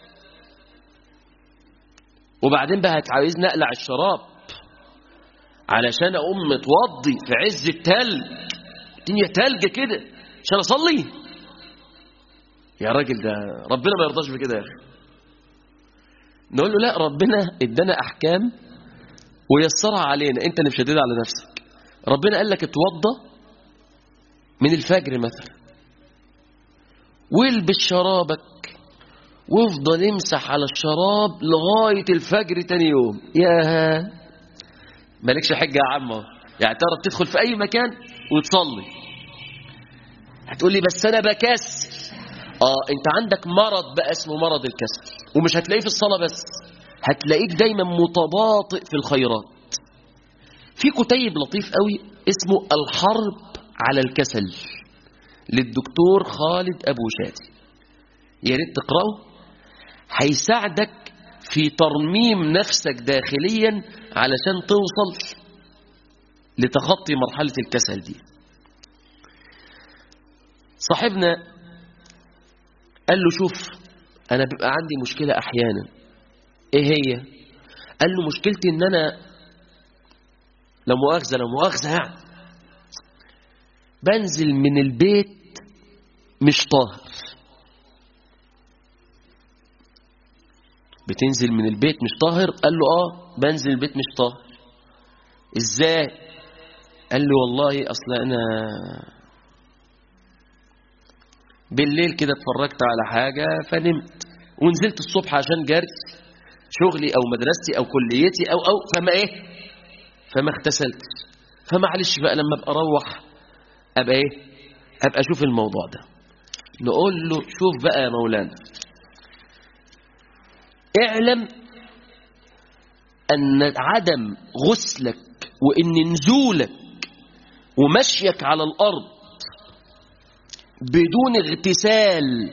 وبعدين بقى هتعاوزني أقلع الشراب علشان أقوم متوضي في عز التلج الدنيا تلج كده عشان أصلي يا راجل ده ربنا ما يرضاش بكده يا أخي نقول له لا ربنا ادانا أحكام ويسرها علينا أنت اللي مشددها على نفسك ربنا قال لك اتوضى من الفجر مثلا والبس شرابك وافضل امسح على الشراب لغاية الفجر تاني يوم يا مالكش حجة يا عم يعني تعرف تدخل في أي مكان وتصلي هتقول لي بس انا بكسل اه انت عندك مرض بقى اسمه مرض الكسل ومش هتلاقيه في الصلاه بس هتلاقيك دايما متباطئ في الخيرات في كتيب لطيف قوي اسمه الحرب على الكسل للدكتور خالد ابو شادي يا ريت تقراه هيساعدك في ترميم نفسك داخليا علشان توصل لتخطي مرحله الكسل دي صاحبنا قال له شوف انا بيبقى عندي مشكله احيانا ايه هي قال له مشكلتي ان انا لو مؤاخذه لو مؤاخذه يعني بنزل من البيت مش طاهر بتنزل من البيت مش طاهر قال له اه بنزل البيت مش طاهر ازاي قال له والله اصل انا بالليل كده اتفرجت على حاجة فنمت ونزلت الصبح عشان جري شغلي او مدرستي او كليتي او او فما ايه فما اغتسلتش فمعلش بقى لما ابقى اروح ابقى ايه ابقى اشوف الموضوع ده نقول له شوف بقى يا مولانا اعلم ان عدم غسلك وان نزولك ومشيك على الارض بدون اغتسال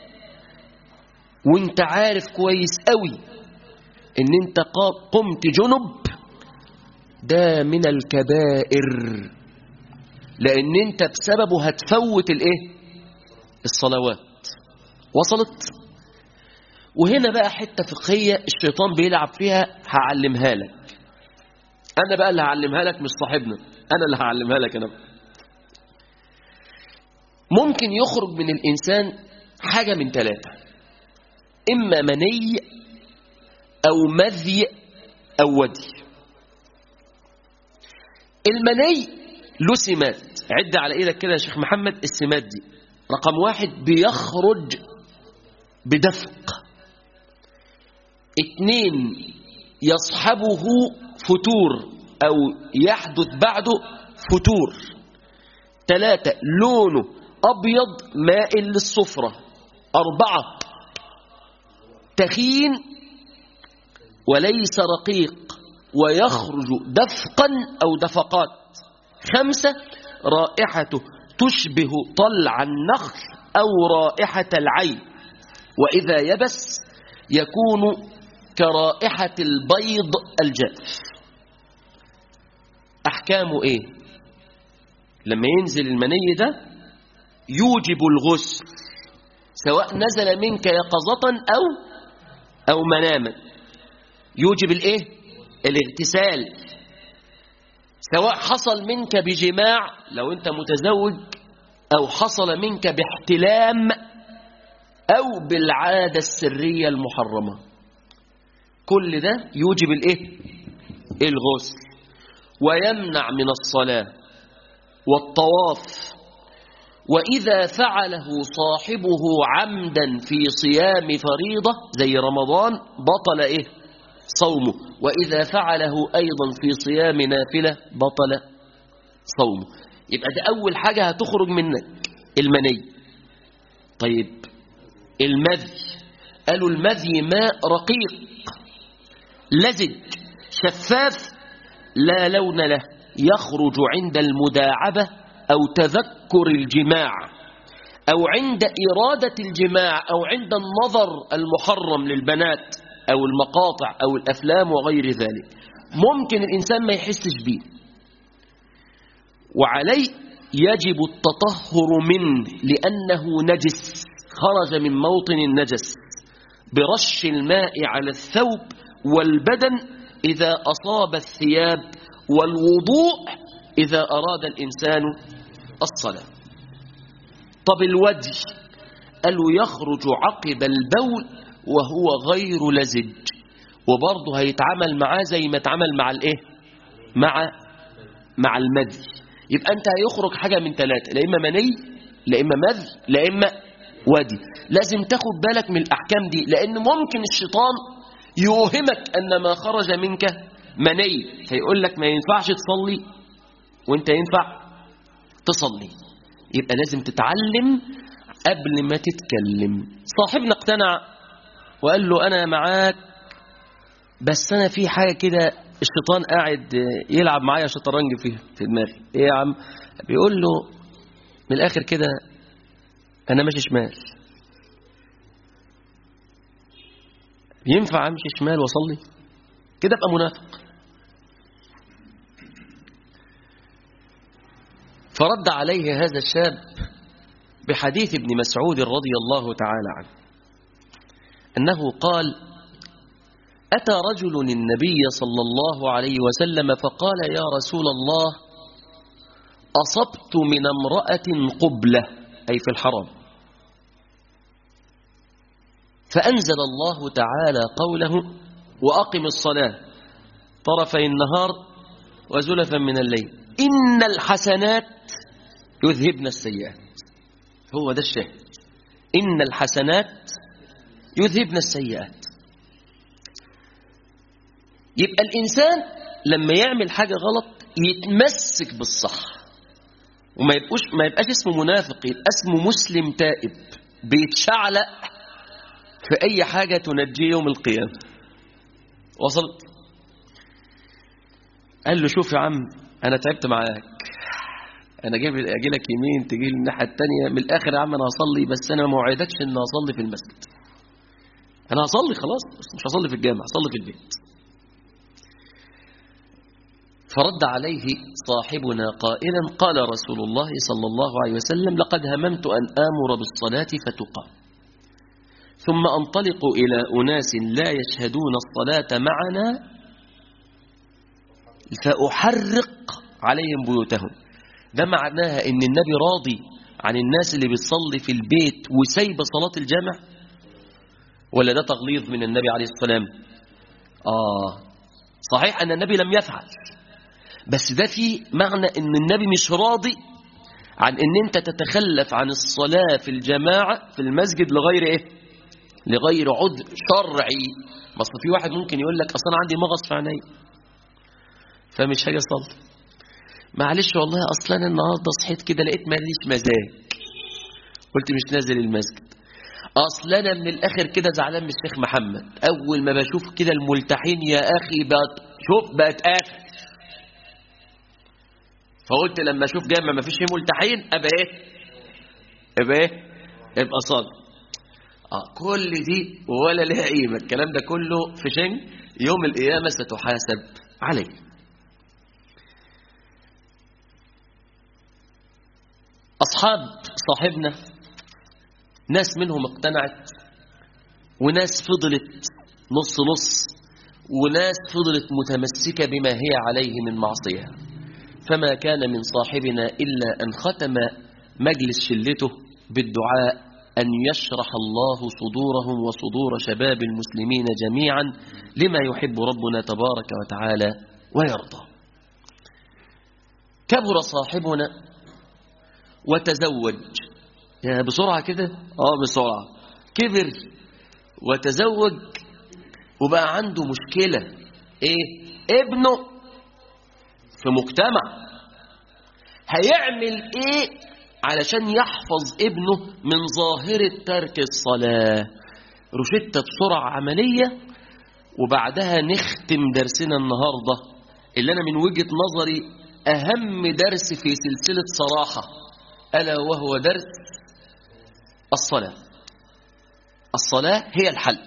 وانت عارف كويس قوي ان انت قمت جنب ده من الكبائر لان انت بسببه هتفوت الايه الصلوات وصلت وهنا بقى حته فقهيه الشيطان بيلعب فيها هعلمها لك انا بقى اللي هعلمها لك مش صاحبنا انا اللي هعلمها لك انا بقى. ممكن يخرج من الإنسان حاجة من ثلاثة إما مني أو مذي أو ودي المني له سمات عد على إيدك كده يا شيخ محمد السمات دي رقم واحد بيخرج بدفق اتنين يصحبه فتور أو يحدث بعده فتور ثلاثة لونه أبيض مائل للصفرة أربعة تخين وليس رقيق ويخرج دفقا أو دفقات خمسة رائحته تشبه طلع النخل أو رائحة العين وإذا يبس يكون كرائحة البيض الجاف أحكامه إيه لما ينزل المني ده يوجب الغسل سواء نزل منك يقظة أو أو مناما يوجب الإيه الاغتسال سواء حصل منك بجماع لو أنت متزوج أو حصل منك باحتلام أو بالعادة السرية المحرمة كل ده يوجب الإيه الغسل ويمنع من الصلاة والطواف وإذا فعله صاحبه عمدا في صيام فريضة زي رمضان بطل إيه صومه وإذا فعله أيضا في صيام نافلة بطل صومه يبقى ده أول حاجة هتخرج منك المني طيب المذي قالوا المذي ماء رقيق لزج شفاف لا لون له يخرج عند المداعبة أو تذكر الجماع أو عند إرادة الجماع أو عند النظر المحرم للبنات أو المقاطع أو الأفلام وغير ذلك ممكن الإنسان ما يحسش به وعليه يجب التطهر منه لأنه نجس خرج من موطن النجس برش الماء على الثوب والبدن إذا أصاب الثياب والوضوء إذا أراد الإنسان الصلاة طب الوجه قالوا يخرج عقب البول وهو غير لزج وبرضه هيتعامل معاه زي ما اتعامل مع الايه مع مع المذي يبقى انت هيخرج حاجه من ثلاثه لا اما مني لا اما مذي لا اما ودي لازم تاخد بالك من الاحكام دي لان ممكن الشيطان يوهمك ان ما خرج منك مني فيقول لك ما ينفعش تصلي وانت ينفع تصلي يبقى لازم تتعلم قبل ما تتكلم صاحبنا اقتنع وقال له أنا معاك بس أنا في حاجة كده الشيطان قاعد يلعب معايا شطرنج فيها في دماغي ايه يا عم بيقول له من الآخر كده أنا ماشي شمال ينفع أمشي شمال وأصلي كده أبقى منافق فرد عليه هذا الشاب بحديث ابن مسعود رضي الله تعالى عنه أنه قال أتى رجل النبي صلى الله عليه وسلم فقال يا رسول الله أصبت من امرأة قبلة أي في الحرم فأنزل الله تعالى قوله وأقم الصلاة طرفي النهار وزلفا من الليل إن الحسنات يذهبن السيئات هو ده الشاهد إن الحسنات يذهبن السيئات يبقى الإنسان لما يعمل حاجة غلط يتمسك بالصح وما يبقوش ما يبقاش اسمه منافق يبقى اسمه مسلم تائب بيتشعلق في أي حاجة تنجيه يوم القيامة وصلت قال له شوف يا عم أنا تعبت معاك أنا جاي أجي لك يمين تجي لي الناحية التانية من الآخر يا عم أنا هصلي بس أنا ما وعدكش إن هصلي في المسجد أنا هصلي خلاص بس مش هصلي في الجامع هصلي في البيت فرد عليه صاحبنا قائلا قال رسول الله صلى الله عليه وسلم لقد هممت أن آمر بالصلاة فتقام ثم أنطلق إلى أناس لا يشهدون الصلاة معنا فأحرق عليهم بيوتهم ده معناها ان النبي راضي عن الناس اللي بتصلي في البيت وسايبه صلاة الجامع ولا ده تغليظ من النبي عليه السلام آه صحيح أن النبي لم يفعل بس ده في معنى ان النبي مش راضي عن ان انت تتخلف عن الصلاة في الجماعة في المسجد لغير ايه لغير عذر شرعي بس في واحد ممكن يقول لك اصلا عندي مغص في عيني فمش هاجي اصلي معلش والله اصلا النهارده صحيت كده لقيت ماليش مزاج قلت مش نازل المسجد اصل انا من الاخر كده زعلان من الشيخ محمد اول ما بشوف كده الملتحين يا اخي بقت شوف بقت اخر فقلت لما اشوف جامع ما فيش فيه ملتحين ابقى ايه ابقى ايه ابقى صلي اه كل دي ولا لها قيمه الكلام ده كله في شنج يوم القيامه ستحاسب عليه أصحاب صاحبنا ناس منهم اقتنعت وناس فضلت نص نص وناس فضلت متمسكة بما هي عليه من معصية فما كان من صاحبنا إلا أن ختم مجلس شلته بالدعاء أن يشرح الله صدورهم وصدور شباب المسلمين جميعا لما يحب ربنا تبارك وتعالى ويرضى كبر صاحبنا وتزوج يا بسرعة كده اه بسرعة كبر وتزوج وبقى عنده مشكلة ايه ابنه في مجتمع هيعمل ايه علشان يحفظ ابنه من ظاهرة ترك الصلاة روشتة بسرعة عملية وبعدها نختم درسنا النهاردة اللي أنا من وجهة نظري أهم درس في سلسلة صراحة ألا وهو درس الصلاة الصلاة هي الحل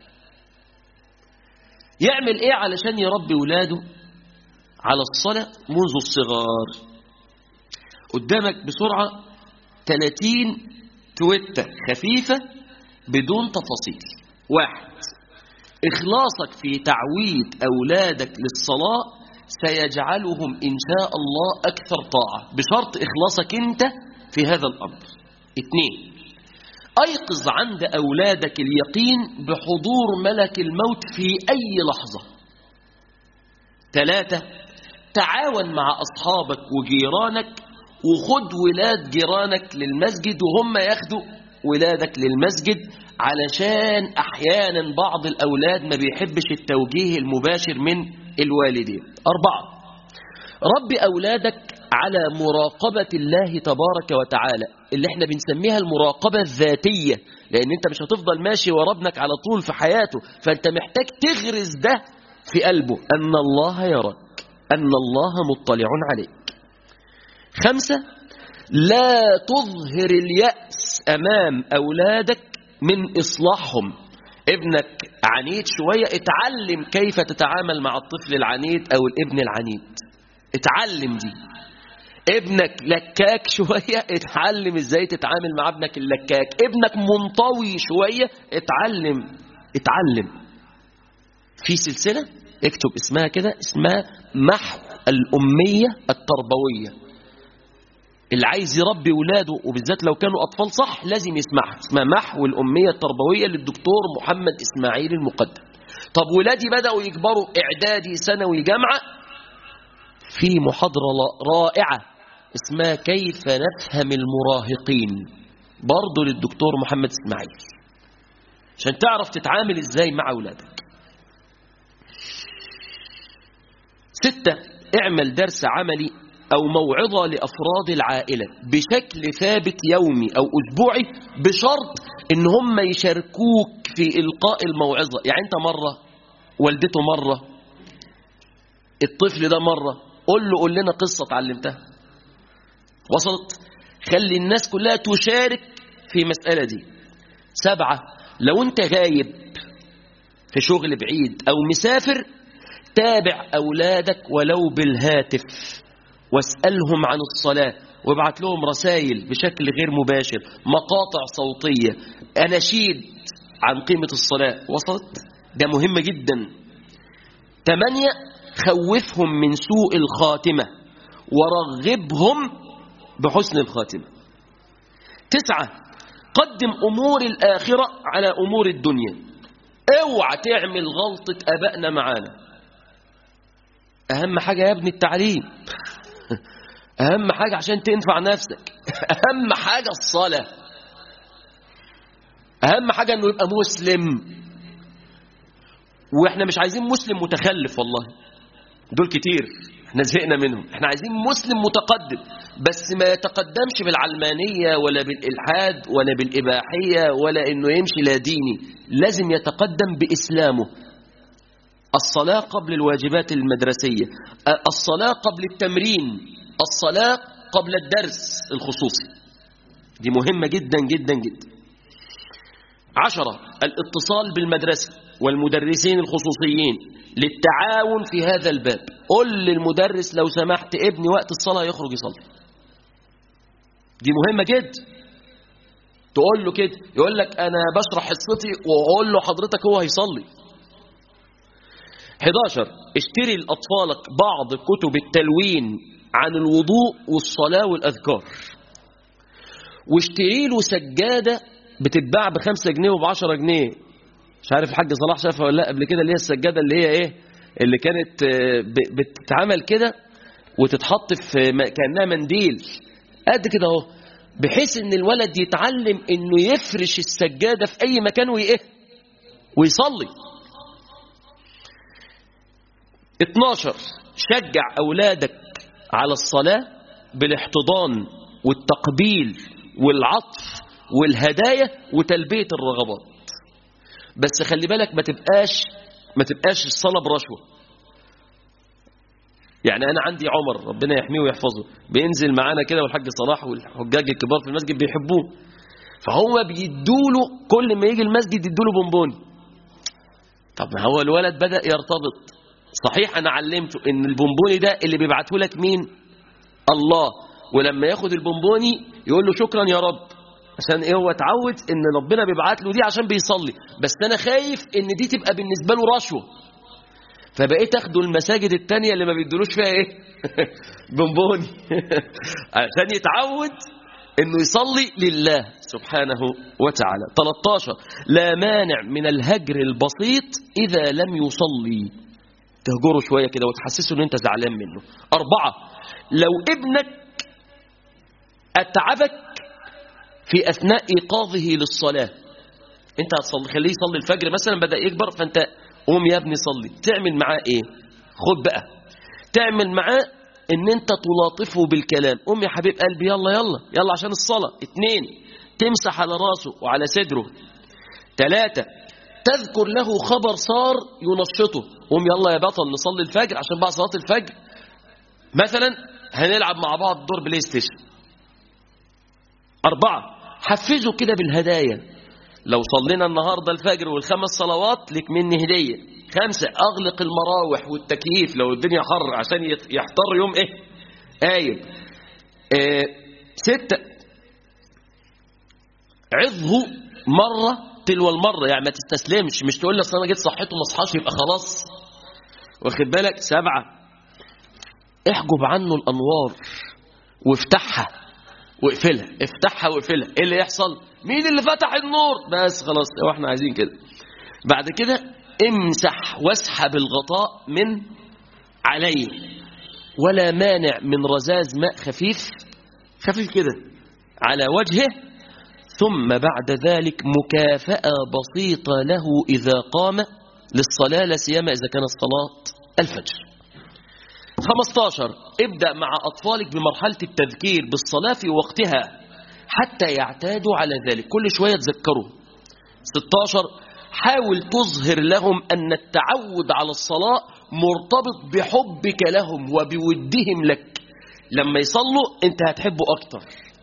يعمل إيه علشان يربي ولاده على الصلاة منذ الصغار قدامك بسرعة 30 تويتة خفيفة بدون تفاصيل واحد إخلاصك في تعويد أولادك للصلاة سيجعلهم إن شاء الله أكثر طاعة بشرط إخلاصك أنت في هذا الأمر اثنين أيقظ عند أولادك اليقين بحضور ملك الموت في أي لحظة ثلاثة تعاون مع أصحابك وجيرانك وخد ولاد جيرانك للمسجد وهم ياخدوا ولادك للمسجد علشان أحيانا بعض الأولاد ما بيحبش التوجيه المباشر من الوالدين أربعة رب أولادك على مراقبة الله تبارك وتعالى اللي احنا بنسميها المراقبة الذاتية لأن انت مش هتفضل ماشي ورا ابنك على طول في حياته فانت محتاج تغرز ده في قلبه أن الله يراك أن الله مطلع عليك خمسة لا تظهر اليأس أمام أولادك من إصلاحهم ابنك عنيد شوية اتعلم كيف تتعامل مع الطفل العنيد أو الابن العنيد اتعلم دي ابنك لكاك شوية اتعلم ازاي تتعامل مع ابنك اللكاك ابنك منطوي شوية اتعلم اتعلم في سلسلة اكتب اسمها كده اسمها محو الأمية التربوية اللي عايز يربي ولاده وبالذات لو كانوا أطفال صح لازم يسمعها اسمها محو الأمية التربوية للدكتور محمد إسماعيل المقدم طب ولادي بدأوا يكبروا إعدادي ثانوي جامعة في محاضرة رائعة اسمها كيف نفهم المراهقين برضه للدكتور محمد إسماعيل عشان تعرف تتعامل ازاي مع أولادك ستة اعمل درس عملي أو موعظة لأفراد العائلة بشكل ثابت يومي أو أسبوعي بشرط إن هم يشاركوك في إلقاء الموعظة يعني أنت مرة والدته مرة الطفل ده مرة قول له قول لنا قصة اتعلمتها وصلت خلي الناس كلها تشارك في مسألة دي سبعة لو أنت غايب في شغل بعيد أو مسافر تابع أولادك ولو بالهاتف واسألهم عن الصلاة وابعت لهم رسائل بشكل غير مباشر مقاطع صوتية أناشيد عن قيمة الصلاة وصلت ده مهم جدا ثمانية خوفهم من سوء الخاتمة ورغبهم بحسن الخاتمة تسعة قدم أمور الآخرة على أمور الدنيا اوعى تعمل غلطة أبائنا معانا أهم حاجة يا ابني التعليم أهم حاجة عشان تنفع نفسك أهم حاجة الصلاة أهم حاجة أنه يبقى مسلم وإحنا مش عايزين مسلم متخلف والله دول كتير احنا زهقنا منهم احنا عايزين مسلم متقدم بس ما يتقدمش بالعلمانية ولا بالإلحاد ولا بالإباحية ولا انه يمشي لا ديني لازم يتقدم بإسلامه الصلاة قبل الواجبات المدرسية الصلاة قبل التمرين الصلاة قبل الدرس الخصوصي دي مهمة جدا جدا جدا عشرة الاتصال بالمدرسة والمدرسين الخصوصيين للتعاون في هذا الباب قل للمدرس لو سمحت ابني وقت الصلاة يخرج يصلي دي مهمة جدا تقول له كده يقول لك أنا بشرح حصتي وأقول له حضرتك هو هيصلي 11 اشتري لأطفالك بعض كتب التلوين عن الوضوء والصلاة والأذكار واشتري له سجادة بتتباع بخمسة جنيه وبعشرة جنيه مش عارف الحاج صلاح شافها ولا لا قبل كده اللي هي السجادة اللي هي ايه اللي كانت بتتعمل كده وتتحط في كأنها منديل قد كده اهو بحيث ان الولد يتعلم انه يفرش السجادة في اي مكان وايه ويصلي 12 شجع أولادك على الصلاة بالاحتضان والتقبيل والعطف والهدايا وتلبية الرغبات بس خلي بالك ما تبقاش ما تبقاش الصلاة برشوة يعني أنا عندي عمر ربنا يحميه ويحفظه بينزل معانا كده والحاج صلاح والحجاج الكبار في المسجد بيحبوه فهو بيدوله كل ما يجي المسجد يدوله بونبوني طب ما هو الولد بدأ يرتبط صحيح أنا علمته إن البونبوني ده اللي بيبعته لك مين الله ولما ياخد البونبوني يقول له شكرا يا رب عشان ايه هو اتعود ان ربنا بيبعت له دي عشان بيصلي بس انا خايف ان دي تبقى بالنسبه له رشوه فبقيت اخده المساجد التانية اللي ما بيدلوش فيها ايه بونبوني عشان يتعود انه يصلي لله سبحانه وتعالى 13 لا مانع من الهجر البسيط اذا لم يصلي تهجره شوية كده وتحسسه ان انت زعلان منه أربعة لو ابنك أتعبك في أثناء إيقاظه للصلاة انت هتصلي خليه يصلي الفجر مثلا بدأ يكبر فانت قوم يا ابني صلي تعمل معاه ايه خد بقى تعمل معاه ان انت تلاطفه بالكلام قوم يا حبيب قلبي يلا يلا يلا عشان الصلاة اتنين تمسح على راسه وعلى صدره ثلاثة تذكر له خبر صار ينشطه قوم يلا يا بطل نصلي الفجر عشان بعد صلاة الفجر مثلا هنلعب مع بعض دور بلاي ستيشن أربعة حفزه كده بالهدايا لو صلينا النهاردة الفجر والخمس صلوات لك مني هدية خمسة أغلق المراوح والتكييف لو الدنيا حر عشان يت- يحتر يوم إيه آيب آه ستة عظه مرة تلو المرة يعني ما تستسلمش مش تقول لي أصل أنا جيت صحيته ما اصحاش يبقى خلاص واخد بالك سبعة احجب عنه الأنوار وافتحها واقفلها افتحها واقفلها ايه اللي يحصل مين اللي فتح النور بس خلاص هو احنا عايزين كده بعد كده امسح واسحب الغطاء من عليه ولا مانع من رذاذ ماء خفيف خفيف كده على وجهه ثم بعد ذلك مكافأة بسيطة له إذا قام للصلاة لا سيما إذا كانت صلاة الفجر 15 ابدأ مع أطفالك بمرحلة التذكير بالصلاة في وقتها حتى يعتادوا على ذلك كل شوية تذكروا 16 حاول تظهر لهم أن التعود على الصلاة مرتبط بحبك لهم وبودهم لك لما يصلوا انت هتحبه أكتر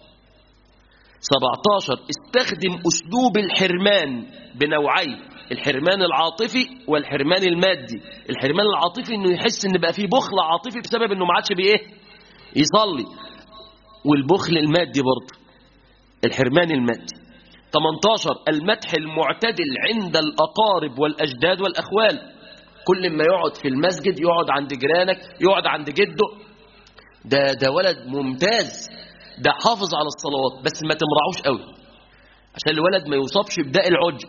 17 استخدم أسلوب الحرمان بنوعين الحرمان العاطفي والحرمان المادي الحرمان العاطفي انه يحس ان بقى فيه بخل عاطفي بسبب انه ما عادش بايه يصلي والبخل المادي برضه الحرمان المادي 18 المدح المعتدل عند الأقارب والأجداد والأخوال كل ما يقعد في المسجد يقعد عند جيرانك يقعد عند جده ده ده ولد ممتاز ده حافظ على الصلوات بس ما تمرعوش قوي عشان الولد ما يصابش بداء العجب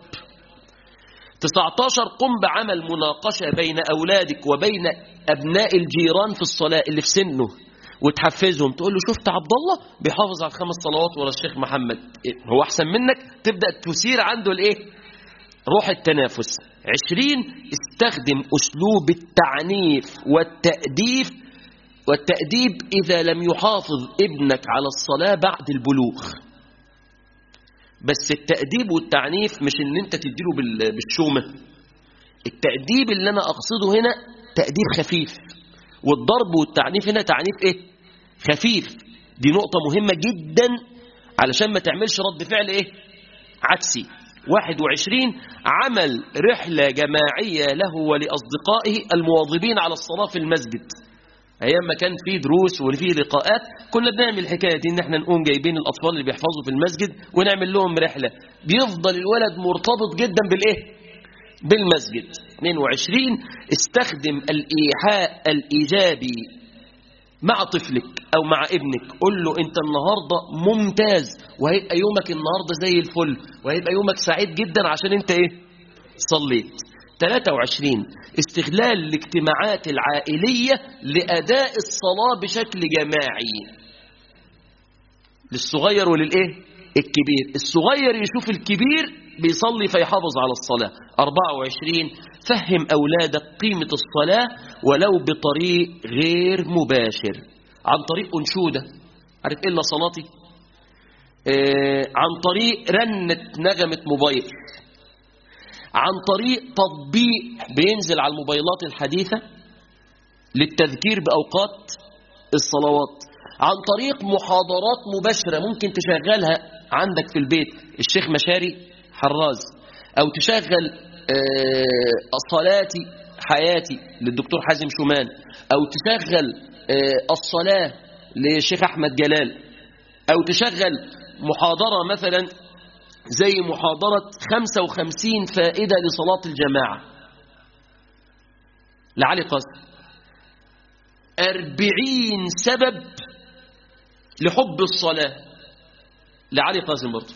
19 قم بعمل مناقشة بين أولادك وبين أبناء الجيران في الصلاة اللي في سنه وتحفزهم تقول له شفت عبد الله بيحافظ على الخمس صلوات ورا الشيخ محمد إيه، هو أحسن منك تبدأ تثير عنده الإيه روح التنافس 20 استخدم أسلوب التعنيف والتأديب والتأديب إذا لم يحافظ ابنك على الصلاة بعد البلوغ بس التأديب والتعنيف مش ان انت تديله بال- بالشومة التأديب اللي انا اقصده هنا تأديب خفيف والضرب والتعنيف هنا تعنيف ايه خفيف دي نقطة مهمة جدا علشان ما تعملش رد فعل ايه عكسي 21 عمل رحلة جماعية له ولأصدقائه المواظبين على الصلاة في المسجد ايام ما كان في دروس وفي لقاءات كنا بنعمل الحكايه دي ان احنا نقوم جايبين الاطفال اللي بيحفظوا في المسجد ونعمل لهم رحله بيفضل الولد مرتبط جدا بالايه بالمسجد 22 استخدم الايحاء الايجابي مع طفلك او مع ابنك قول له انت النهارده ممتاز وهيبقى يومك النهارده زي الفل وهيبقى يومك سعيد جدا عشان انت ايه صليت 23 استغلال الاجتماعات العائلية لأداء الصلاة بشكل جماعي للصغير وللإيه؟ الكبير الصغير يشوف الكبير بيصلي فيحافظ على الصلاة 24 فهم أولادك قيمة الصلاة ولو بطريق غير مباشر عن طريق أنشودة عارف إلا صلاتي آه عن طريق رنة نغمة موبايل عن طريق تطبيق بينزل على الموبايلات الحديثة للتذكير بأوقات الصلوات عن طريق محاضرات مباشرة ممكن تشغلها عندك في البيت الشيخ مشاري حراز أو تشغل آه، صلاتي حياتي للدكتور حازم شومان أو تشغل آه، الصلاة للشيخ أحمد جلال أو تشغل محاضرة مثلا زي محاضرة 55 فائدة لصلاة الجماعة لعلي قاسم أربعين سبب لحب الصلاة لعلي قاسم برضه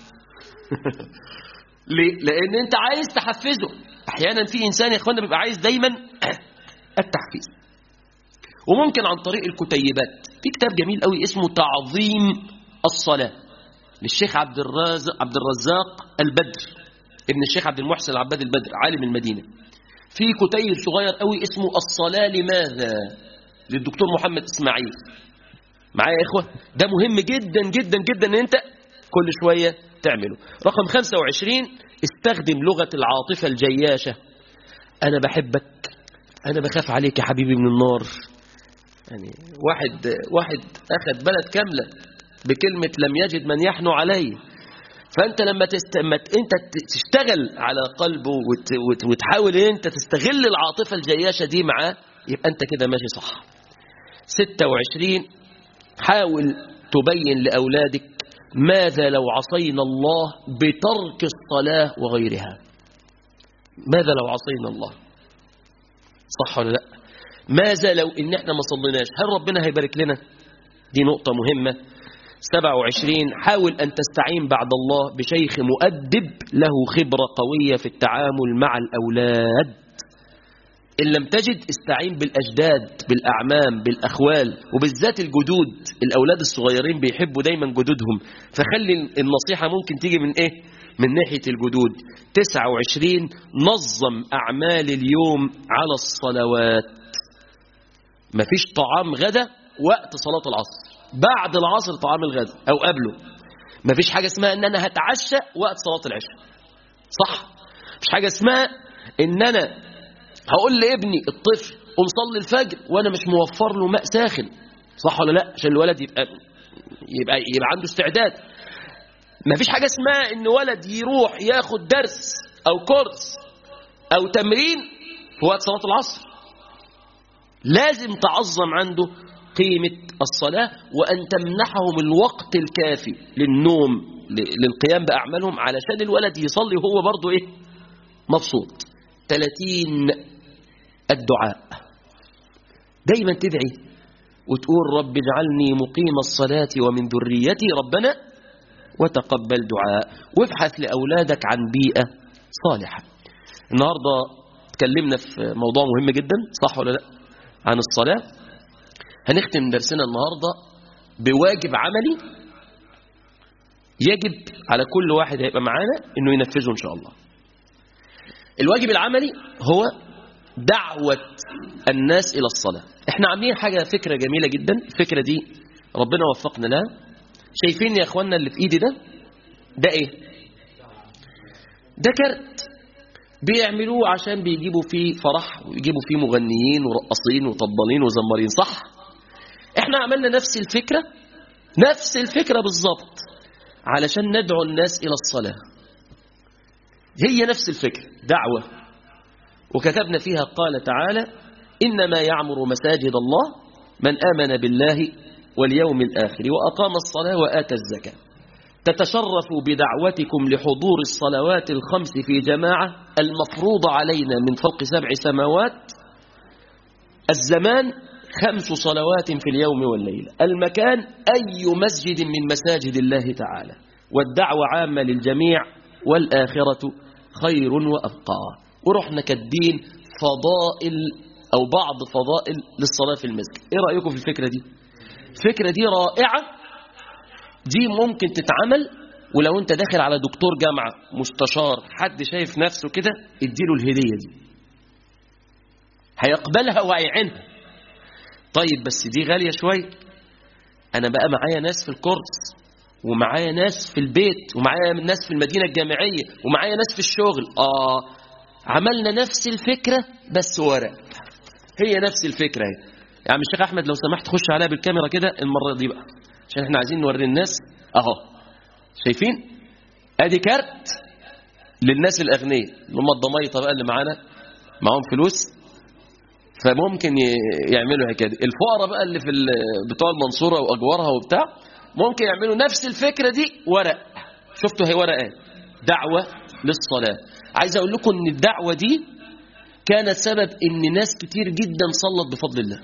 ليه؟ لأن أنت عايز تحفزه أحيانا في إنسان يا إخوانا بيبقى عايز دايما التحفيز وممكن عن طريق الكتيبات في كتاب جميل قوي اسمه تعظيم الصلاة للشيخ عبد الرازق عبد الرزاق البدر ابن الشيخ عبد المحسن العباد البدر عالم المدينة في كتيب صغير قوي اسمه الصلاة لماذا للدكتور محمد إسماعيل معايا يا إخوة ده مهم جدا جدا جدا أن أنت كل شوية تعمله رقم 25 استخدم لغة العاطفة الجياشة أنا بحبك أنا بخاف عليك يا حبيبي من النار يعني واحد واحد أخذ بلد كاملة بكلمة لم يجد من يحنو عليه فأنت لما تست... ما ت- أنت ت- تشتغل على قلبه وت... وت... وتحاول إن أنت تستغل العاطفة الجياشة دي معاه يبقى أنت كده ماشي صح 26 حاول تبين لأولادك ماذا لو عصينا الله بترك الصلاة وغيرها ماذا لو عصينا الله صح ولا لا ماذا لو ان احنا ما صليناش هل ربنا هيبارك لنا دي نقطة مهمة 27 حاول أن تستعين بعد الله بشيخ مؤدب له خبرة قوية في التعامل مع الأولاد إن لم تجد استعين بالأجداد بالأعمام بالأخوال وبالذات الجدود الأولاد الصغيرين بيحبوا دايما جدودهم فخلي النصيحة ممكن تيجي من إيه من ناحية الجدود 29 نظم أعمال اليوم على الصلوات مفيش طعام غدا وقت صلاة العصر بعد العصر طعام الغدا أو قبله مفيش حاجة اسمها إن أنا هتعشى وقت صلاة العشاء صح مفيش حاجة اسمها إن أنا هقول لابني الطفل قوم صلي الفجر وانا مش موفر له ماء ساخن صح ولا لا عشان الولد يبقى يبقى يبقى عنده استعداد ما فيش حاجه اسمها ان ولد يروح ياخد درس او كورس او تمرين في وقت صلاه العصر لازم تعظم عنده قيمه الصلاه وان تمنحهم الوقت الكافي للنوم ل- للقيام باعمالهم علشان الولد يصلي وهو برضه ايه مبسوط 30 الدعاء دايما تدعي وتقول رب اجعلني مقيم الصلاة ومن ذريتي ربنا وتقبل دعاء وابحث لأولادك عن بيئة صالحة النهاردة تكلمنا في موضوع مهم جدا صح ولا لا عن الصلاة هنختم درسنا النهاردة بواجب عملي يجب على كل واحد هيبقى معانا انه ينفذه ان شاء الله الواجب العملي هو دعوة الناس إلى الصلاة احنا عاملين حاجة فكرة جميلة جدا الفكرة دي ربنا وفقنا لها شايفين يا اخوانا اللي في ايدي ده ده ايه ده كارت بيعملوه عشان بيجيبوا فيه فرح ويجيبوا فيه مغنيين ورقصين وطبالين وزمارين صح احنا عملنا نفس الفكرة نفس الفكرة بالظبط علشان ندعو الناس إلى الصلاة هي نفس الفكرة دعوة وكتبنا فيها قال تعالى إنما يعمر مساجد الله من آمن بالله واليوم الآخر وأقام الصلاة وآتى الزكاة تتشرفوا بدعوتكم لحضور الصلوات الخمس في جماعة المفروضة علينا من فوق سبع سماوات الزمان خمس صلوات في اليوم والليلة المكان أي مسجد من مساجد الله تعالى والدعوة عامة للجميع والآخرة خير وأبقى ورحنا كاتبين فضائل أو بعض فضائل للصلاة في المسجد إيه رأيكم في الفكرة دي الفكرة دي رائعة دي ممكن تتعمل ولو انت داخل على دكتور جامعة مستشار حد شايف نفسه كده اديله الهدية دي هيقبلها وهيعينها طيب بس دي غالية شوية أنا بقى معايا ناس في الكورس ومعايا ناس في البيت ومعايا ناس في المدينة الجامعية ومعايا ناس في الشغل آه عملنا نفس الفكرة بس ورق هي نفس الفكرة هي يا عم الشيخ أحمد لو سمحت خش عليها بالكاميرا كده المرة دي بقى عشان احنا عايزين نوري الناس أهو شايفين ادي كارت للناس الأغنياء اللي هم الضمايطة بقى اللي معانا معاهم فلوس فممكن يعملوا هكذا الفقراء بقى اللي في بتوع المنصورة وأجوارها وبتاع ممكن يعملوا نفس الفكرة دي ورق شفتوا هي ورقة ايه دعوة للصلاة عايز أقول لكم أن الدعوة دي كانت سبب أن ناس كتير جدا صلت بفضل الله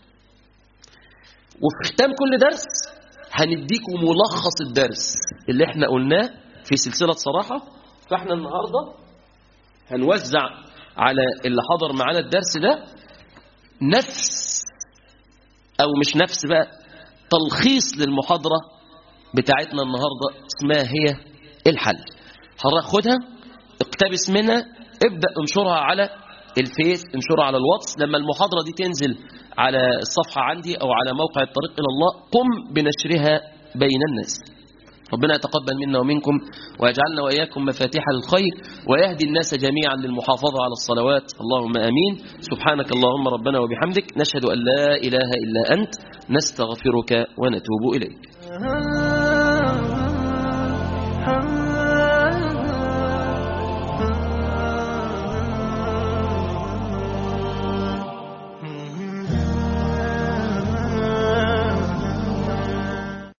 وفي ختام كل درس هنديكم ملخص الدرس اللي احنا قلناه في سلسلة صراحة فاحنا النهاردة هنوزع على اللي حضر معانا الدرس ده نفس او مش نفس بقى تلخيص للمحاضرة بتاعتنا النهاردة اسمها هي الحل هاخدها اقتبس منها ابدأ انشرها على الفيس انشرها على الواتس لما المحاضرة دي تنزل على الصفحة عندي أو على موقع الطريق إلى الله قم بنشرها بين الناس ربنا يتقبل منا ومنكم ويجعلنا وإياكم مفاتيح الخير ويهدي الناس جميعا للمحافظة على الصلوات اللهم أمين سبحانك اللهم ربنا وبحمدك نشهد أن لا إله إلا أنت نستغفرك ونتوب إليك